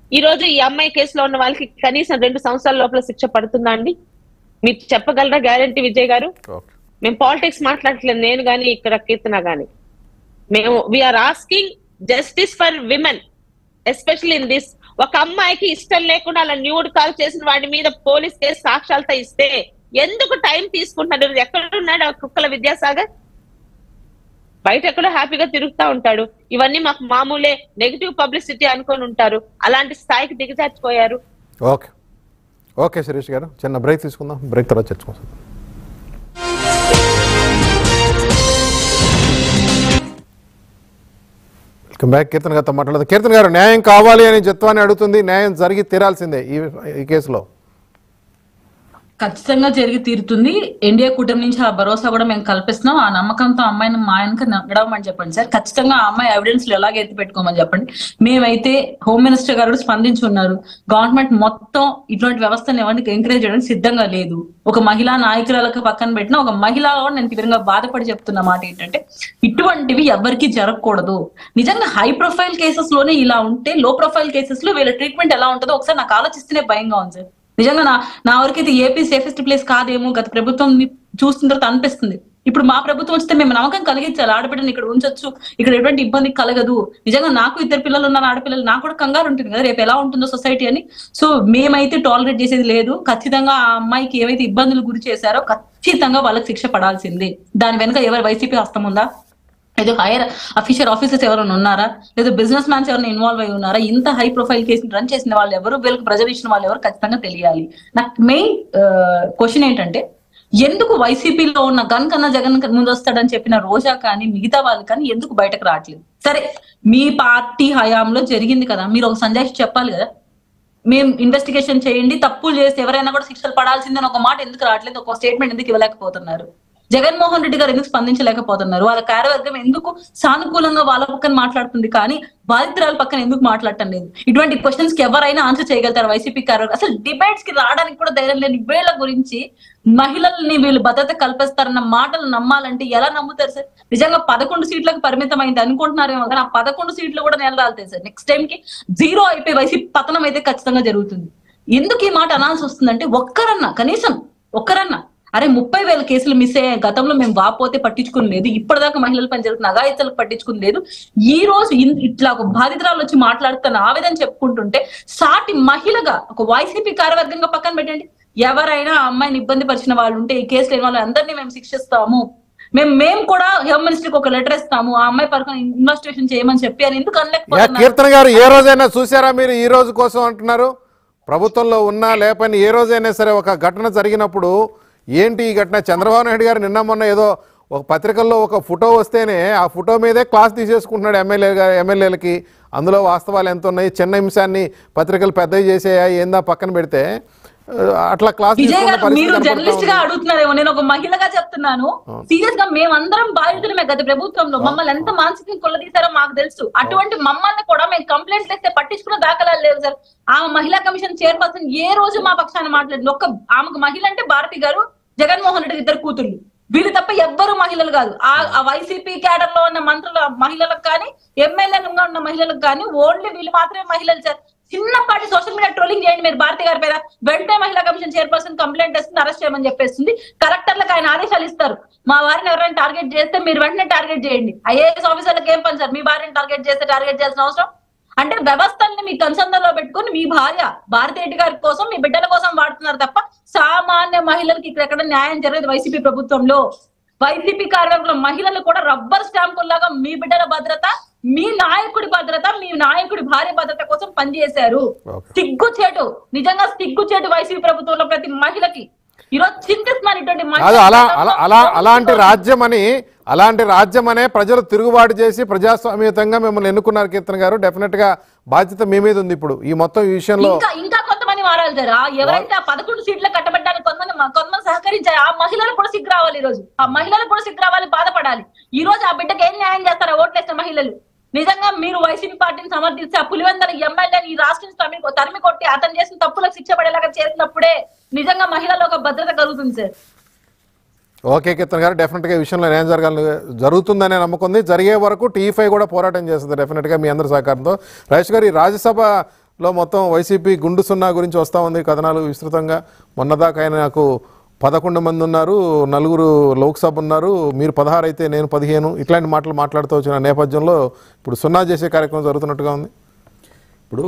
ఈ రోజు ఈ అమ్మాయి కేసులో ఉన్న వాళ్ళకి కనీసం రెండు సంవత్సరాల లోపల శిక్ష పడుతుందా అండి మీరు చెప్పగలరా గ్యారంటీ విజయ్ గారు ఓకే మేము పాలిటిక్స్ మాట్లాడట్లేదు నేను గాని ఇక్కడ కీర్తన గాని మేము we are asking justice for women especially in this ఒక అమ్మాయికి ఇష్టం లేకుండా అలా న్యూడ్ కాల్ చేసిన వాడి మీద పోలీస్ కేసు సాక్ష్యాలతో ఇస్తే ఎందుకు టైం తీసుకుంటున్నారు ఎక్కడున్నాడు ఆ కుక్కల విద్యాసాగర్ బయట ఎక్కడో హ్యాపీగా తిరుగుతా ఉంటాడు ఇవన్నీ మాకు మామూలే నెగిటివ్ పబ్లిసిటీ అనుకొని ఉంటారు అలాంటి స్థాయికి దిగజారిపోయారు ఓకే ఓకే శిరీష్ గారు చిన్న బ్రేక్ తీసుకుందాం బ్రేక్ తర్వాత చర్చుకుందాం వెల్కమ్ బ్యాక్ కీర్తన్ గారితో మాట్లాడదు కీర్తన్ గారు న్యాయం కావాలి అని జత్వాన్ని అడుగుతుంది న్యాయం జరిగి తీరాల్సిందే ఈ ఈ కేసులో ఖచ్చితంగా జరిగి తీరుతుంది ఎన్డీఏ కూటమి నుంచి ఆ భరోసా కూడా మేము కల్పిస్తున్నాం ఆ నమ్మకంతో అమ్మాయిని మా ఆయనకి నడవమని చెప్పండి సార్ ఖచ్చితంగా ఆ అమ్మాయి ఎవిడెన్స్ ఎలాగ ఎత్తి పెట్టుకోమని చెప్పండి మేమైతే హోమ్ మినిస్టర్ గారు కూడా స్పందించి ఉన్నారు గవర్నమెంట్ మొత్తం ఇటువంటి వ్యవస్థను ఎవరికి ఎంకరేజ్ చేయడానికి సిద్ధంగా లేదు ఒక మహిళా నాయకురాలకు పక్కన పెట్టిన ఒక మహిళ కూడా నేను తీవ్రంగా బాధపడి చెప్తున్న మాట ఏంటంటే ఇటువంటివి ఎవరికి జరగకూడదు నిజంగా హై ప్రొఫైల్ కేసెస్ లోనే ఇలా ఉంటే లో ప్రొఫైల్ కేసెస్ లో వీళ్ళ ట్రీట్మెంట్ ఎలా ఉంటుందో ఒకసారి నాకు ఆలోచిస్తేనే భయంగా ఉంది సార్ నిజంగా నా నా వరకైతే ఏపీ సేఫెస్ట్ ప్లేస్ కాదేమో గత ప్రభుత్వం చూస్తున్న తర్వాత అనిపిస్తుంది ఇప్పుడు మా ప్రభుత్వం వస్తే మేము నమ్మకం కలిగించాలి ఆడబిడ్డని ఇక్కడ ఉంచొచ్చు ఇక్కడ ఎటువంటి ఇబ్బంది కలగదు నిజంగా నాకు ఇద్దరు పిల్లలు ఉన్నారు ఆడపిల్లలు నాకు కూడా కంగారు ఉంటుంది కదా రేపు ఎలా ఉంటుందో సొసైటీ అని సో మేమైతే టాలరేట్ చేసేది లేదు ఖచ్చితంగా ఆ అమ్మాయికి ఏవైతే ఇబ్బందులు గురి చేశారో ఖచ్చితంగా వాళ్ళకి శిక్ష పడాల్సిందే దాని వెనుక ఎవరి వైసీపీ హస్తం ఉందా ఏదో హైయర్ అఫీషియల్ ఆఫీసర్స్ ఎవరైనా ఉన్నారా లేదా బిజినెస్ మ్యాన్స్ ఎవరైనా ఇన్వాల్వ్ అయి ఉన్నారా ఇంత హై ప్రొఫైల్ కేసుని రన్ చేసిన వాళ్ళు ఎవరు వీళ్ళకి ప్రజలు ఇచ్చిన వాళ్ళు ఎవరు ఖచ్చితంగా తెలియాలి నాకు మెయిన్ క్వశ్చన్ ఏంటంటే ఎందుకు వైసీపీలో ఉన్న గన్ కన్నా జగన్ ముందు వస్తాడని చెప్పిన రోజా కానీ మిగతా వాళ్ళు కానీ ఎందుకు బయటకు రావట్లేదు సరే మీ పార్టీ హయాంలో జరిగింది కదా మీరు ఒక సంజయ్ చెప్పాలి కదా మేము ఇన్వెస్టిగేషన్ చేయండి తప్పులు చేస్తే ఎవరైనా కూడా శిక్షలు పడాల్సిందని ఒక మాట ఎందుకు రావట్లేదు ఒక స్టేట్మెంట్ ఎందుకు ఇవ్వలేకపోతున్నారు జగన్మోహన్ రెడ్డి గారు ఎందుకు స్పందించలేకపోతున్నారు వాళ్ళ కార్యవర్గం ఎందుకు సానుకూలంగా వాళ్ళ పక్కన మాట్లాడుతుంది కానీ బాధితురాల పక్కన ఎందుకు మాట్లాడటం లేదు ఇటువంటి క్వశ్చన్స్ కి ఎవరైనా ఆన్సర్ చేయగలుగుతారు వైసీపీ కార్యవర్గం అసలు డిబేట్స్ కి రావడానికి కూడా ధైర్యం లేని వీళ్ళ గురించి మహిళల్ని వీళ్ళు భద్రత కల్పిస్తారన్న మాటలు నమ్మాలంటే ఎలా నమ్ముతారు సార్ నిజంగా పదకొండు సీట్లకు పరిమితం అయింది అనుకుంటున్నారేమో కానీ ఆ పదకొండు సీట్లు కూడా నెలరాలుతాయి సార్ నెక్స్ట్ టైం కి జీరో అయిపోయి వైసీపీ పతనం అయితే ఖచ్చితంగా జరుగుతుంది ఎందుకు ఈ మాట అనాల్సి వస్తుందంటే ఒక్కరన్నా కనీసం ఒక్కరన్నా అరే ముప్పై వేల కేసులు మిస్ అయ్యే గతంలో మేము వాపోతే పట్టించుకుని లేదు ఇప్పటిదాకా మహిళల పని జరుగుతున్న అఘాయితలకు పట్టించుకుని లేదు ఈ రోజు ఇన్- ఇట్లా ఒక బాధితురాలు వచ్చి మాట్లాడుతున్న ఆవేదన చెప్పుకుంటుంటే సాటి మహిళగా ఒక వైసీపీ కార్యవర్గంగా పక్కన పెట్టండి ఎవరైనా ఆ అమ్మాయిని ఇబ్బంది పరిచిన వాళ్ళు ఉంటే ఈ కేసులు అయిన వాళ్ళు అందరినీ మేము శిక్షిస్తాము మేము మేము కూడా హోమ్ మినిస్టర్ కి ఒక లెటర్ ఇస్తాము ఆ అమ్మాయి పక్కన ఇన్వెస్టిగేషన్ చేయమని చెప్పి అని ఎందుకు యా అనలేకపోతున్నారు కీర్తన గారు ఏ రోజైనా చూసారా మీరు ఈ రోజు కోసం అంటున్నారు ప్రభుత్వంలో ఉన్నా లేపని ఏ రోజైనా సరే ఒక ఘటన జరిగినప్పుడు ఏంటి ఈ ఘటన చంద్రబాబు నాయుడు గారు నిన్న మొన్న ఏదో ఒక పత్రికల్లో ఒక ఫోటో వస్తేనే ఆ ఫోటో మీదే క్లాస్ తీసేసుకుంటున్నాడు ఎమ్మెల్యే గారు ఎమ్మెల్యేలకి అందులో వాస్తవాలు ఎంత ఉన్నాయి చిన్న అంశాన్ని పత్రికలు పెద్దవి చేసేయా ఏందా పక్కన పెడితే ఆ, అట్లా క్లాస్ విజయ్ తీసుకున్న గారు పరిస్థితి మీరు కనపడతా జర్నలిస్ట్ గా ఉంది. అడుగుతున్నారేమో నేను ఒక మహిళగా చెప్తున్నాను సీరియస్ గా మేమందరం బాధితులమే గత ప్రభుత్వంలో మమ్మల్ని ఎంత మానసికంగా కొల్లదీశారో మాకు తెలుసు అటువంటి మమ్మల్ని కూడా మేము కంప్లైంట్ చేస్తే పట్టించుకున్న దాఖలాలు లేవు సార్ ఆ మహిళా కమిషన్ చైర్పర్సన్ ఏ రోజు మా పక్షాన మాట్లాడింది ఒక్క ఆమెకు మహిళ అంటే భారతి గారు జగన్మోహన్ రెడ్డి ఇద్దరు కూతుర్లు వీళ్ళు తప్ప ఎవ్వరు మహిళలు కాదు ఆ ఆ వైసీపీ క్యాడర్ లో ఉన్న మంత్రుల మహిళలకు కానీ ఎమ్మెల్యేలుగా ఉన్న మహిళలకు కానీ ఓన్లీ వీళ్ళు మాత్రమే మహిళలు సార్ చిన్నపాటి సోషల్ మీడియా ట్రోలింగ్ చేయండి మీరు భారతి గారి పేర వెంటనే మహిళా కమిషన్ చైర్పర్సన్ కంప్లైంట్ చేస్తుంది అరెస్ట్ చేయమని చెప్పేస్తుంది కలెక్టర్లకు ఆయన ఆదేశాలు ఇస్తారు మా వారిని ఎవరైనా టార్గెట్ చేస్తే మీరు వెంటనే టార్గెట్ చేయండి ఐఏఎస్ ఆఫీసర్లకు ఏం పని సార్ మీ భార్యని టార్గెట్ చేస్తే టార్గెట్ చేయాల్సిన అవసరం అంటే వ్యవస్థల్ని మీ కన్సందర్లో పెట్టుకుని మీ భార్య భారతి రెడ్డి గారి కోసం మీ బిడ్డల కోసం వాడుతున్నారు తప్ప సామాన్య మహిళలకు ఇక్కడ ఎక్కడ న్యాయం జరగదు వైసీపీ ప్రభుత్వంలో వైసీపీ కార్యవర్గంలో మహిళలు కూడా రబ్బర్ స్టాంపుల్లాగా మీ బిడ్డల భద్రత మీ నాయకుడి భద్రత మీ నాయకుడి భార్య భద్రత కోసం పనిచేశారు Okay. సిగ్గుచేటు నిజంగా సిగ్గుచేటు వైసీపీ ప్రభుత్వంలో ప్రతి మహిళకి ఈరోజు చింతిస్తున్నాను ఇటువంటి కాదు అలా మహిళలు అలా అలా అలాంటి రాజ్యం అని అలాంటి రాజ్యం అనే ప్రజలు తిరుగుబాటు చేసి ప్రజాస్వామ్యతంగా మిమ్మల్ని ఎన్నుకున్నారు కీర్తన గారు డెఫినెట్ గా బాధ్యత మీ మీద ఉంది ఇప్పుడు ఈ మొత్తం ఈ విషయంలో ఇంకా ఇంకా కొంతమంది మారాలి సార్ ఆ ఎవరైతే ఆ పదకొండు సీట్లు కట్టబెట్టడానికి కొంతమంది మ- కొంతమంది సహకరించారు ఆ మహిళలకు కూడా సిగ్గు రావాలి ఈ రోజు ఆ మహిళలకు కూడా సిగ్గు రావాలి బాధపడాలి ఈ రోజు ఆ బిడ్డకి ఏం న్యాయం చేస్తారా ఓట్లేసిన మహిళలు నిజంగా మీరు వైసీపీ పార్టీని సమర్థిస్తే ఆ పులివెందల ఎమ్మెల్యేని ఈ రాష్ట్రం నుంచి తరిమి తరిమి కొట్టి అతను చేసిన తప్పులకు శిక్ష పడేలాగా చేసినప్పుడే నిజంగా మహిళల్లో ఒక భద్రత కలుగుతుంది సార్ ఓకే కీర్తన గారు డెఫినెట్గా ఈ విషయంలో న్యాయం జరగాలని జరుగుతుందనే నమ్మకం ఉంది జరిగే వరకు టీ ఫైవ్ కూడా పోరాటం చేస్తుంది డెఫినెట్గా మీ అందరి సహకారంతో రాజేష్ గారు ఈ రాజ్యసభ లో మొత్తం వైసీపీ గుండు సున్నా గురించి వస్తూ ఉంది కథనాలు విస్తృతంగా మొన్నదాకా ఆయన నాకు పదకొండు మంది ఉన్నారు నలుగురు లోక్సభ ఉన్నారు మీరు పదహారు అయితే నేను పదిహేను ఇట్లాంటి మాటలు మాట్లాడుతూ వచ్చిన నేపథ్యంలో ఇప్పుడు సున్నా చేసే కార్యక్రమం జరుగుతున్నట్టుగా ఉంది ఇప్పుడు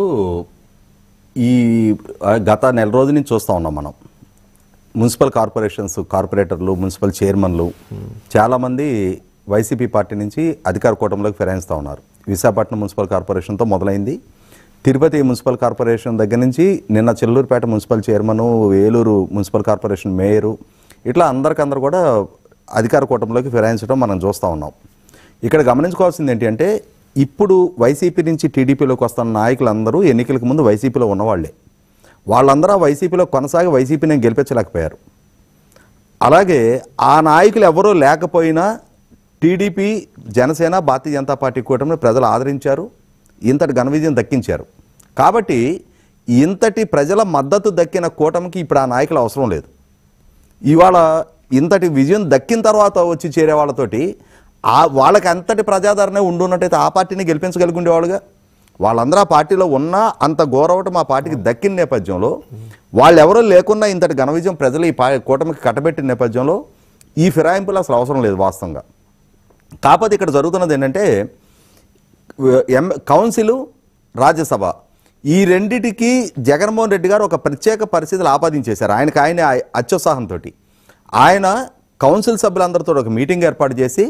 ఈ ఆ, గత నెల రోజుల నుంచి చూస్తూ ఉన్నాం మనం మున్సిపల్ కార్పొరేషన్స్ కార్పొరేటర్లు మున్సిపల్ చైర్మన్లు చాలామంది వైసీపీ పార్టీ నుంచి అధికార కూటమిలోకి ఫిరాయిస్తూ ఉన్నారు విశాఖపట్నం మున్సిపల్ కార్పొరేషన్తో మొదలైంది తిరుపతి మున్సిపల్ కార్పొరేషన్ దగ్గర నుంచి నిన్న Chellurupeta municipal chairman Eluru municipal corporation mayor ఇట్లా అందరికందరూ కూడా అధికార కూటమిలోకి ఫిరాయించడం మనం చూస్తూ ఉన్నాం ఇక్కడ గమనించుకోవాల్సింది ఏంటి అంటే ఇప్పుడు వైసీపీ నుంచి టీడీపీలోకి వస్తున్న నాయకులందరూ ఎన్నికలకు ముందు వైసీపీలో ఉన్నవాళ్లే వాళ్ళందరూ ఆ వైసీపీలో కొనసాగి వైసీపీని గెలిపించలేకపోయారు అలాగే ఆ నాయకులు ఎవరూ లేకపోయినా టీడీపీ జనసేన భారతీయ జనతా పార్టీ కూటమిని ప్రజలు ఆదరించారు ఇంతటి ఘన విజయం దక్కించారు కాబట్టి ఇంతటి ప్రజల మద్దతు దక్కిన కూటమికి ఇప్పుడు ఆ నాయకులు అవసరం లేదు ఇవాళ ఇంతటి విజయం దక్కిన తర్వాత వచ్చి చేరే వాళ్ళతోటి ఆ వాళ్ళకి అంతటి ప్రజాదరణ ఉండున్నట్టయితే ఆ పార్టీని గెలిపించగలిగి ఉండేవాళ్ళుగా వాళ్ళందరూ ఆ పార్టీలో ఉన్నా అంత గౌరవటం ఆ పార్టీకి దక్కిన నేపథ్యంలో వాళ్ళు ఎవరో లేకున్నా ఇంతటి ఘన విజయం ప్రజలు ఈ పా కూటమికి కట్టబెట్టిన నేపథ్యంలో ఈ ఫిరాయింపులు అసలు అవసరం లేదు వాస్తవంగా కాకపోతే ఇక్కడ జరుగుతున్నది ఏంటంటే ఎం కౌన్సిల్ రాజ్యసభ ఈ రెండిటికి జగన్మోహన్ రెడ్డి గారు ఒక ప్రత్యేక పరిస్థితులు ఆపాదించేశారు ఆయనకు ఆయన అత్యుత్సాహంతో ఆయన కౌన్సిల్ సభ్యులందరితో ఒక మీటింగ్ ఏర్పాటు చేసి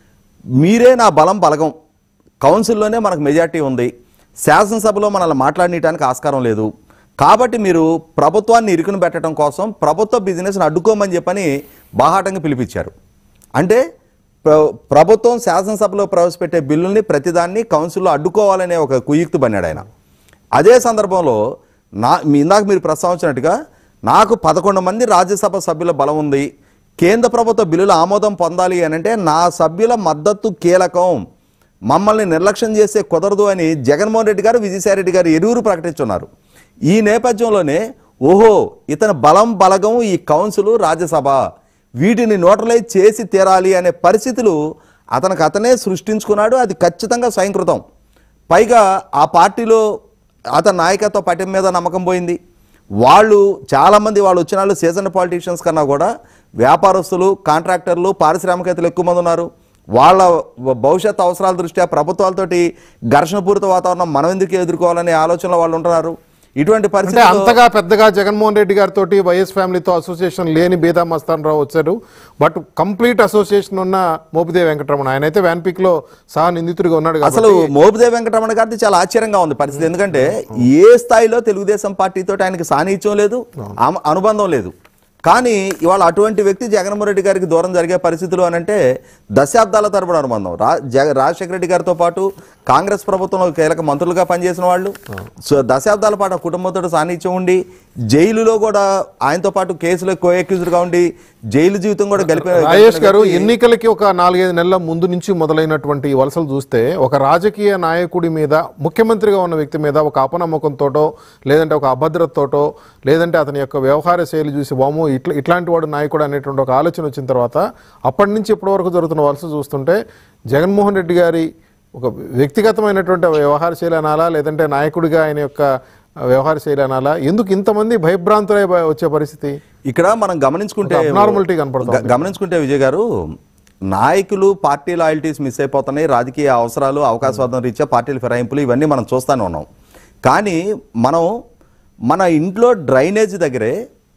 మీరే నా బలం బలగం కౌన్సిల్లోనే మనకు మెజార్టీ ఉంది శాసనసభలో మనల్ని మాట్లాడనీయడానికి ఆస్కారం లేదు కాబట్టి మీరు ప్రభుత్వాన్ని ఇరుకుని పెట్టడం కోసం ప్రభుత్వ బిజినెస్ని అడ్డుకోమని చెప్పని బాహాటంగా పిలిపించారు అంటే ప్ర- ప్రభుత్వం శాసనసభలో ప్రవేశపెట్టే బిల్లుల్ని ప్రతిదాన్ని కౌన్సిల్లో అడ్డుకోవాలనే ఒక కుయుక్తి బన్నాడు ఆయన అదే సందర్భంలో నా మీ ఇందాక మీరు ప్రస్తావించినట్టుగా నాకు పదకొండు మంది రాజ్యసభ సభ్యుల బలం ఉంది కేంద్ర ప్రభుత్వ బిల్లుల ఆమోదం పొందాలి అని అంటే నా సభ్యుల మద్దతు కీలకం మమ్మల్ని నిర్లక్ష్యం చేసే కుదరదు అని జగన్మోహన్ రెడ్డి గారు విజయసాయి రెడ్డి గారు ఇరువురు ప్రకటించున్నారు ఈ నేపథ్యంలోనే ఓహో ఇతని బలం బలగం ఈ కౌన్సిల్ రాజ్యసభ వీటిని నోటలైజ్ చేసి తీరాలి అనే పరిస్థితులు అతనికి అతనే సృష్టించుకున్నాడు అది ఖచ్చితంగా స్వయంకృతం పైగా ఆ పార్టీలో అతని నాయకత్వ పట్టం మీద నమ్మకం పోయింది వాళ్ళు చాలామంది వాళ్ళు వచ్చిన వాళ్ళు సీజన్ పాలిటీషియన్స్ కన్నా కూడా వ్యాపారస్తులు కాంట్రాక్టర్లు పారిశ్రామికవేత్తలు ఎక్కువ మంది ఉన్నారు వాళ్ళ భవిష్యత్ అవసరాల దృష్ట్యా ప్రభుత్వాలతోటి ఘర్షణపూరిత వాతావరణం మనం ఎందుకు ఎదుర్కోవాలనే ఆలోచనలో వాళ్ళు ఉంటున్నారు ఇటువంటి అంటే పరిస్థితి అంతగా పెద్దగా జగన్మోహన్ రెడ్డి గారితో వైఎస్ ఫ్యామిలీతో అసోసియేషన్ లేని బీదా మస్తాన్ రావు వచ్చారు బట్ కంప్లీట్ అసోసియేషన్ ఉన్న మోపిదేవి వెంకటరమణ ఆయన అయితే వ్యాన్పిక్ లో సహా నిందితుడిగా ఉన్నాడు కాబట్టి అసలు మోపిదేవి వెంకటరమణ గారిది చాలా ఆశ్చర్యంగా ఉంది పరిస్థితి ఎందుకంటే ఏ స్థాయిలో తెలుగుదేశం పార్టీతో ఆయనకి సాన్నిహిత్యం లేదు అమ- అనుబంధం లేదు కానీ ఇవాళ అటువంటి వ్యక్తి జగన్మోహన్ రెడ్డి గారికి దూరం జరిగే పరిస్థితులు అని అంటే దశాబ్దాల తరబడి అనుబంధం రా జగ రాజశేఖర రెడ్డి గారితో పాటు కాంగ్రెస్ ప్రభుత్వంలో కీలక మంత్రులుగా పనిచేసిన వాళ్ళు సో దశాబ్దాల పాటు ఆ కుటుంబంతో సాన్నిహిత్యం ఉండి జైలులో కూడా ఆయనతో పాటు కేసులో కో గా ఉండి జైలు జీవితం కూడా గడిపే రాజేష్ గారు ఎన్నికలకి ఒక నాలుగైదు నెలల ముందు నుంచి మొదలైనటువంటి ఈ వలసలు చూస్తే ఒక రాజకీయ నాయకుడి మీద ముఖ్యమంత్రిగా ఉన్న వ్యక్తి మీద ఒక అపనమ్మకంతోటో లేదంటే ఒక అభద్రతతోటో లేదంటే అతని యొక్క వ్యవహార శైలి చూసి వాము ఇట్లా ఇట్లాంటి వాడు నాయకుడు అనేటువంటి ఒక ఆలోచన వచ్చిన తర్వాత అప్పటి నుంచి ఇప్పటి వరకు జరుగుతున్న వలస చూస్తుంటే జగన్మోహన్ రెడ్డి గారి ఒక వ్యక్తిగతమైనటువంటి వ్యవహార శైలి అనాలా లేదంటే నాయకుడిగా ఆయన యొక్క వ్యవహార శైలి అనాలా ఎందుకు ఇంతమంది భయభ్రాంతులై వచ్చే పరిస్థితి ఇక్కడ మనం గమనించుకుంటే ఒక abnormality కనపడుతోంది. గ- గమనించుకుంటే విజయ్ గారు నాయకులు పార్టీ లాయల్టీస్ మిస్ అయిపోతున్నాయి రాజకీయ అవసరాలు అవకాశవాదం రీత్యా పార్టీల ఫిరాయింపులు ఇవన్నీ మనం చూస్తూనే ఉన్నాం కానీ మనం మన ఇంట్లో డ్రైనేజ్ దగ్గరే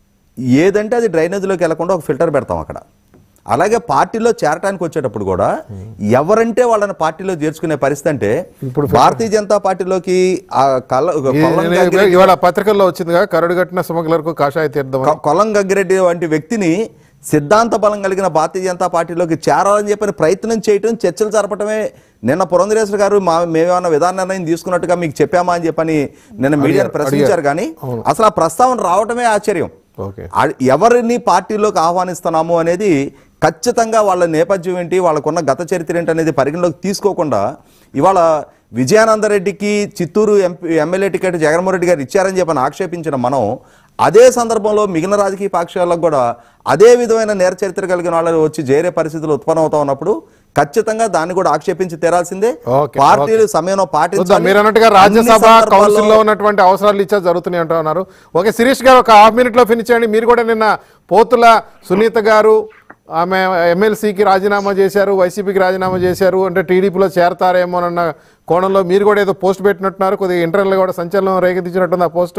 ఏదంటే అది డ్రైనేజ్లోకి వెళ్లకుండా ఒక ఫిల్టర్ పెడతాం అక్కడ అలాగే పార్టీలో చేరటానికి వచ్చేటప్పుడు కూడా ఎవరంటే వాళ్ళని పార్టీలో చేర్చుకునే పరిస్థితి అంటే ఇప్పుడు భారతీయ జనతా పార్టీలోకి ఆ కళ్ళ కొల్లం ఈ- గంగిరెడ్డి- ఇవాళ పత్రికల్లో వచ్చిందిగా కరడుగట్టిన స్మగ్లర్కు కాషాయ తీర్థం అని. కొ- కొల్లం గంగిరెడ్డి వంటి వ్యక్తిని సిద్ధాంత బలం కలిగిన భారతీయ జనతా పార్టీలోకి చేరాలని చెప్పని ప్రయత్నం చేయటం చర్చలు జరపటమే నిన్న పురంధరేశ్వర గారు మా మేమేమన్నా విధాన నిర్ణయం తీసుకున్నట్టుగా మీకు చెప్పామా అని చెప్పని నిన్న మీడియాను ప్రశ్నించారు కానీ అసలు ఆ ప్రస్తావన రావటమే ఆశ్చర్యం ఓకే ఆ- ఎవరిని పార్టీలోకి ఆహ్వానిస్తున్నాము అనేది ఖచ్చితంగా వాళ్ళ నేపథ్యం ఏంటి వాళ్ళకున్న గత చరిత్ర ఏంటి అనేది పరిగణలోకి తీసుకోకుండా ఇవాళ విజయానందరెడ్డికి Chittoor MP MLA ticket Jaganmohan Reddy garu ఇచ్చారని చెప్పని ఆక్షేపించిన మనం అదే సందర్భంలో మిగిలిన రాజకీయ పక్షాలకు కూడా అదే విధమైన నేర చరిత్ర కలిగిన వాళ్ళు వచ్చి చేరే పరిస్థితులు ఉత్పన్నం అవుతా ఉన్నప్పుడు ఖచ్చితంగా దాన్ని కూడా ఆక్షేపించి తీరాల్సిందే ఓకే, పార్టీలు సమయం చూద్దాం పాటించాలి మీరు అన్నట్టుగా అన్ని రాజ్యసభ సందర్భాల్లో- కౌన్సిల్లో ఉన్నటువంటి అవసరాలు ఇచ్చా జరుగుతున్నాయి అంటున్నారు ఓకే శిరీష్ గారు ఒక హాఫ్ మినిట్ లో ఫినిష్ చేయండి మీరు కూడా నిన్న పోతుల సునీత గారు ఆమె ఎమ్మెల్సీకి రాజీనామా చేశారు వైసీపీకి రాజీనామా చేశారు అంటే టీడీపీలో చేరతారేమోనన్న కోణంలో మీరు కూడా ఏదో పోస్ట్ పెట్టినట్టున్నారు కొద్దిగా ఇంటర్నల్ కూడా సంచలనం రేకెత్తించినట్టుంది ఆ పోస్టు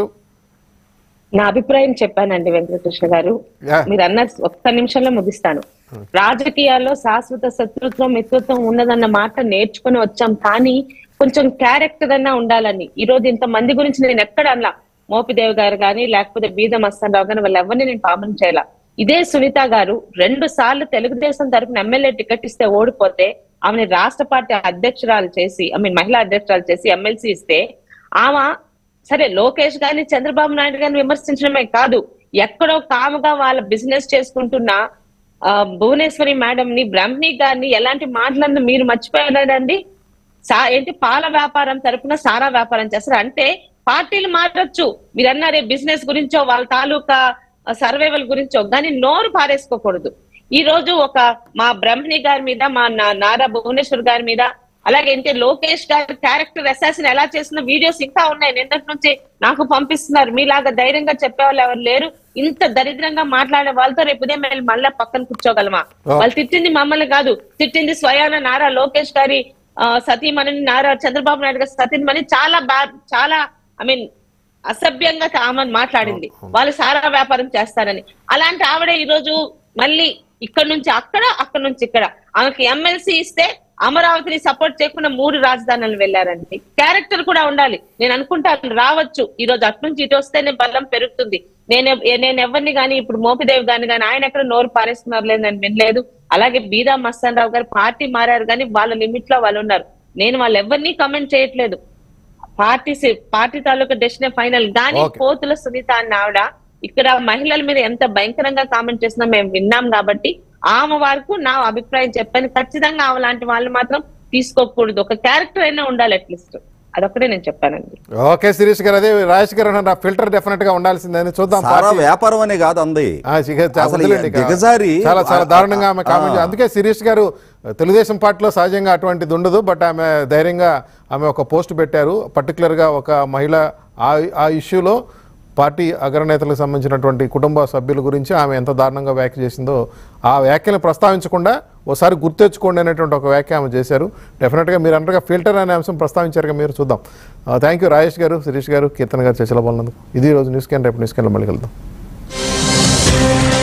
నా అభిప్రాయం చెప్పానండి వెంకటకృష్ణ గారు Yeah. మీరు అన్న ఒక్క నిమిషంలో ముగిస్తాను రాజకీయాల్లో శాశ్వత శత్రుత్వం మిత్రుత్వం ఉన్నదన్న మాట నేర్చుకుని వచ్చాం కానీ కొంచెం క్యారెక్టర్ అన్నా ఉండాలని ఈ రోజు ఇంత మంది గురించి నేను ఎక్కడ అన్నా మోపిదేవ్ గారు కానీ లేకపోతే బీద మస్తాన్ కానీ వాళ్ళు ఎవరిని నేను కామెంట్ చేయాల ఇదే సునీత గారు రెండు సార్లు తెలుగుదేశం తరపున ఎమ్మెల్యే టికెట్ ఇస్తే ఓడిపోతే ఆమెని రాష్ట్ర పార్టీ అధ్యక్షురాలు చేసి ఐ మీన్ మహిళా అధ్యక్షురాలు చేసి ఎమ్మెల్సీ ఇస్తే ఆమె సరే లోకేష్ గారిని చంద్రబాబు నాయుడు గారిని విమర్శించడమే కాదు ఎక్కడో కాముగా వాళ్ళ బిజినెస్ చేసుకుంటున్న ఆ, భువనేశ్వరి మేడం ని బ్రహ్మి గారిని ఎలాంటి మాటలను మీరు మర్చిపోయారండి సా ఏంటి పాల వ్యాపారం తరపున సారా వ్యాపారం చేస్తారు అంటే పార్టీలు మారచ్చు మీరు అన్నారే బిజినెస్ గురించో వాళ్ళ తాలూకా సర్వైవల్ గురించో కానీ నోరు పారేసుకోకూడదు ఈ రోజు ఒక మా బ్రహ్మణి గారి మీద మా నా- నారా భువనేశ్వర్ గారి మీద అలాగే ఏంటి లోకేష్ గారి క్యారెక్టర్ అసాసిన్ ఎలా చేసిన వీడియోస్ ఇంకా ఉన్నాయి నిన్నటి నుంచి నాకు పంపిస్తున్నారు మీలాగా ధైర్యంగా చెప్పేవాళ్ళు ఎవరు లేరు ఇంత దరిద్రంగా మాట్లాడే వాళ్ళతో రేపు ఉదయం వెళ్ళి మళ్ళా పక్కన కూర్చోగలమా వాళ్ళు తిట్టింది మమ్మల్ని కాదు తిట్టింది స్వయాన నారా లోకేష్ గారి ఆ, సతీమణి నారా చంద్రబాబు నాయుడు గారి సతీమణి చాలా బా చాలా ఐ మీన్ అసభ్యంగా ఆమె మాట్లాడింది వాళ్ళు సారా వ్యాపారం చేస్తారని అలాంటి ఆవిడ ఈ రోజు మళ్ళీ ఇక్కడ నుంచి అక్కడ అక్కడ నుంచి ఇక్కడ ఆమెకి ఎమ్మెల్సీ ఇస్తే అమరావతిని సపోర్ట్ చేయకుండా మూడు రాజధానులు వెళ్ళారండి క్యారెక్టర్ కూడా ఉండాలి నేను అనుకుంటాను రావచ్చు ఈ రోజు అటు నుంచి ఇటు వస్తేనే బలం పెరుగుతుంది నేను ఎవ్- నేను ఎవరిని గాని ఇప్పుడు మోపిదేవి గాని కానీ ఆయన ఎక్కడ నోరు పారేస్తున్నారు లేదు నేను వినలేదు అలాగే బీదా మస్తాన్ రావు గారు పార్టీ మారారు కానీ వాళ్ళ లిమిట్ లో వాళ్ళు ఉన్నారు నేను వాళ్ళు ఎవరిని కమెంట్ చేయట్లేదు పార్టీ సి- పార్టీ తాలూకా డెసిషన్ ఫైనల్ కానీ Okay. కోతుల సునీత అన్న ఆవిడ ఇక్కడ మహిళల మీద ఎంత భయంకరంగా కామెంట్ చేసినా మేము విన్నాం కాబట్టి ఆమె వరకు నా అభిప్రాయం చెప్పాను ఖచ్చితంగా ఆమె లాంటి వాళ్ళు మాత్రం తీసుకోకూడదు ఒక క్యారెక్టర్ అయినా ఉండాలి అట్లీస్ట్ అదొక్కటే నేను చెప్పానండి ఓకే శిరీష్ గారు అదే రాజేష్ గారు అన్నారు ఫిల్టర్ డెఫినెట్ గా ఉండాల్సిందని చూద్దాం సారా పార్టీ- వ్యాపారం అనే కాదు అంది ఆ, శిఖ- చా- అసలు వదిలేండి ఇక. దిగజారి చాలా చాలా ఆ- దారుణంగా ఆమె కామెంట్ ఆ. అందుకే శిరీష్ గారు తెలుగుదేశం పార్టీలో సహజంగా అటువంటిది ఉండదు బట్ ఆమె ధైర్యంగా ఆమె ఒక పోస్ట్ పెట్టారు పర్టికులర్గా ఒక మహిళ ఆ ఆ ఇష్యూలో పార్టీ అగ్రనేతలకు సంబంధించినటువంటి కుటుంబ సభ్యుల గురించి ఆమె ఎంత దారుణంగా వ్యాఖ్య చేసిందో ఆ వ్యాఖ్యను ప్రస్తావించకుండా ఒకసారి గుర్తెచ్చుకోండి అనేటువంటి ఒక వ్యాఖ్య ఆమె చేశారు డెఫినెట్గా మీరు అంటారుగా ఫిల్టర్ అనే అంశం ప్రస్తావించారుగా మీరు చూద్దాం థ్యాంక్ యూ రాజేష్ గారు శిరీష్ గారు కీర్తన్ గారు చర్చలో పాల్గొన్నందుకు ఇది ఈ రోజు న్యూస్ క్యాన్ రేపు న్యూస్ క్యాన్లో మళ్ళీ కలుద్దాం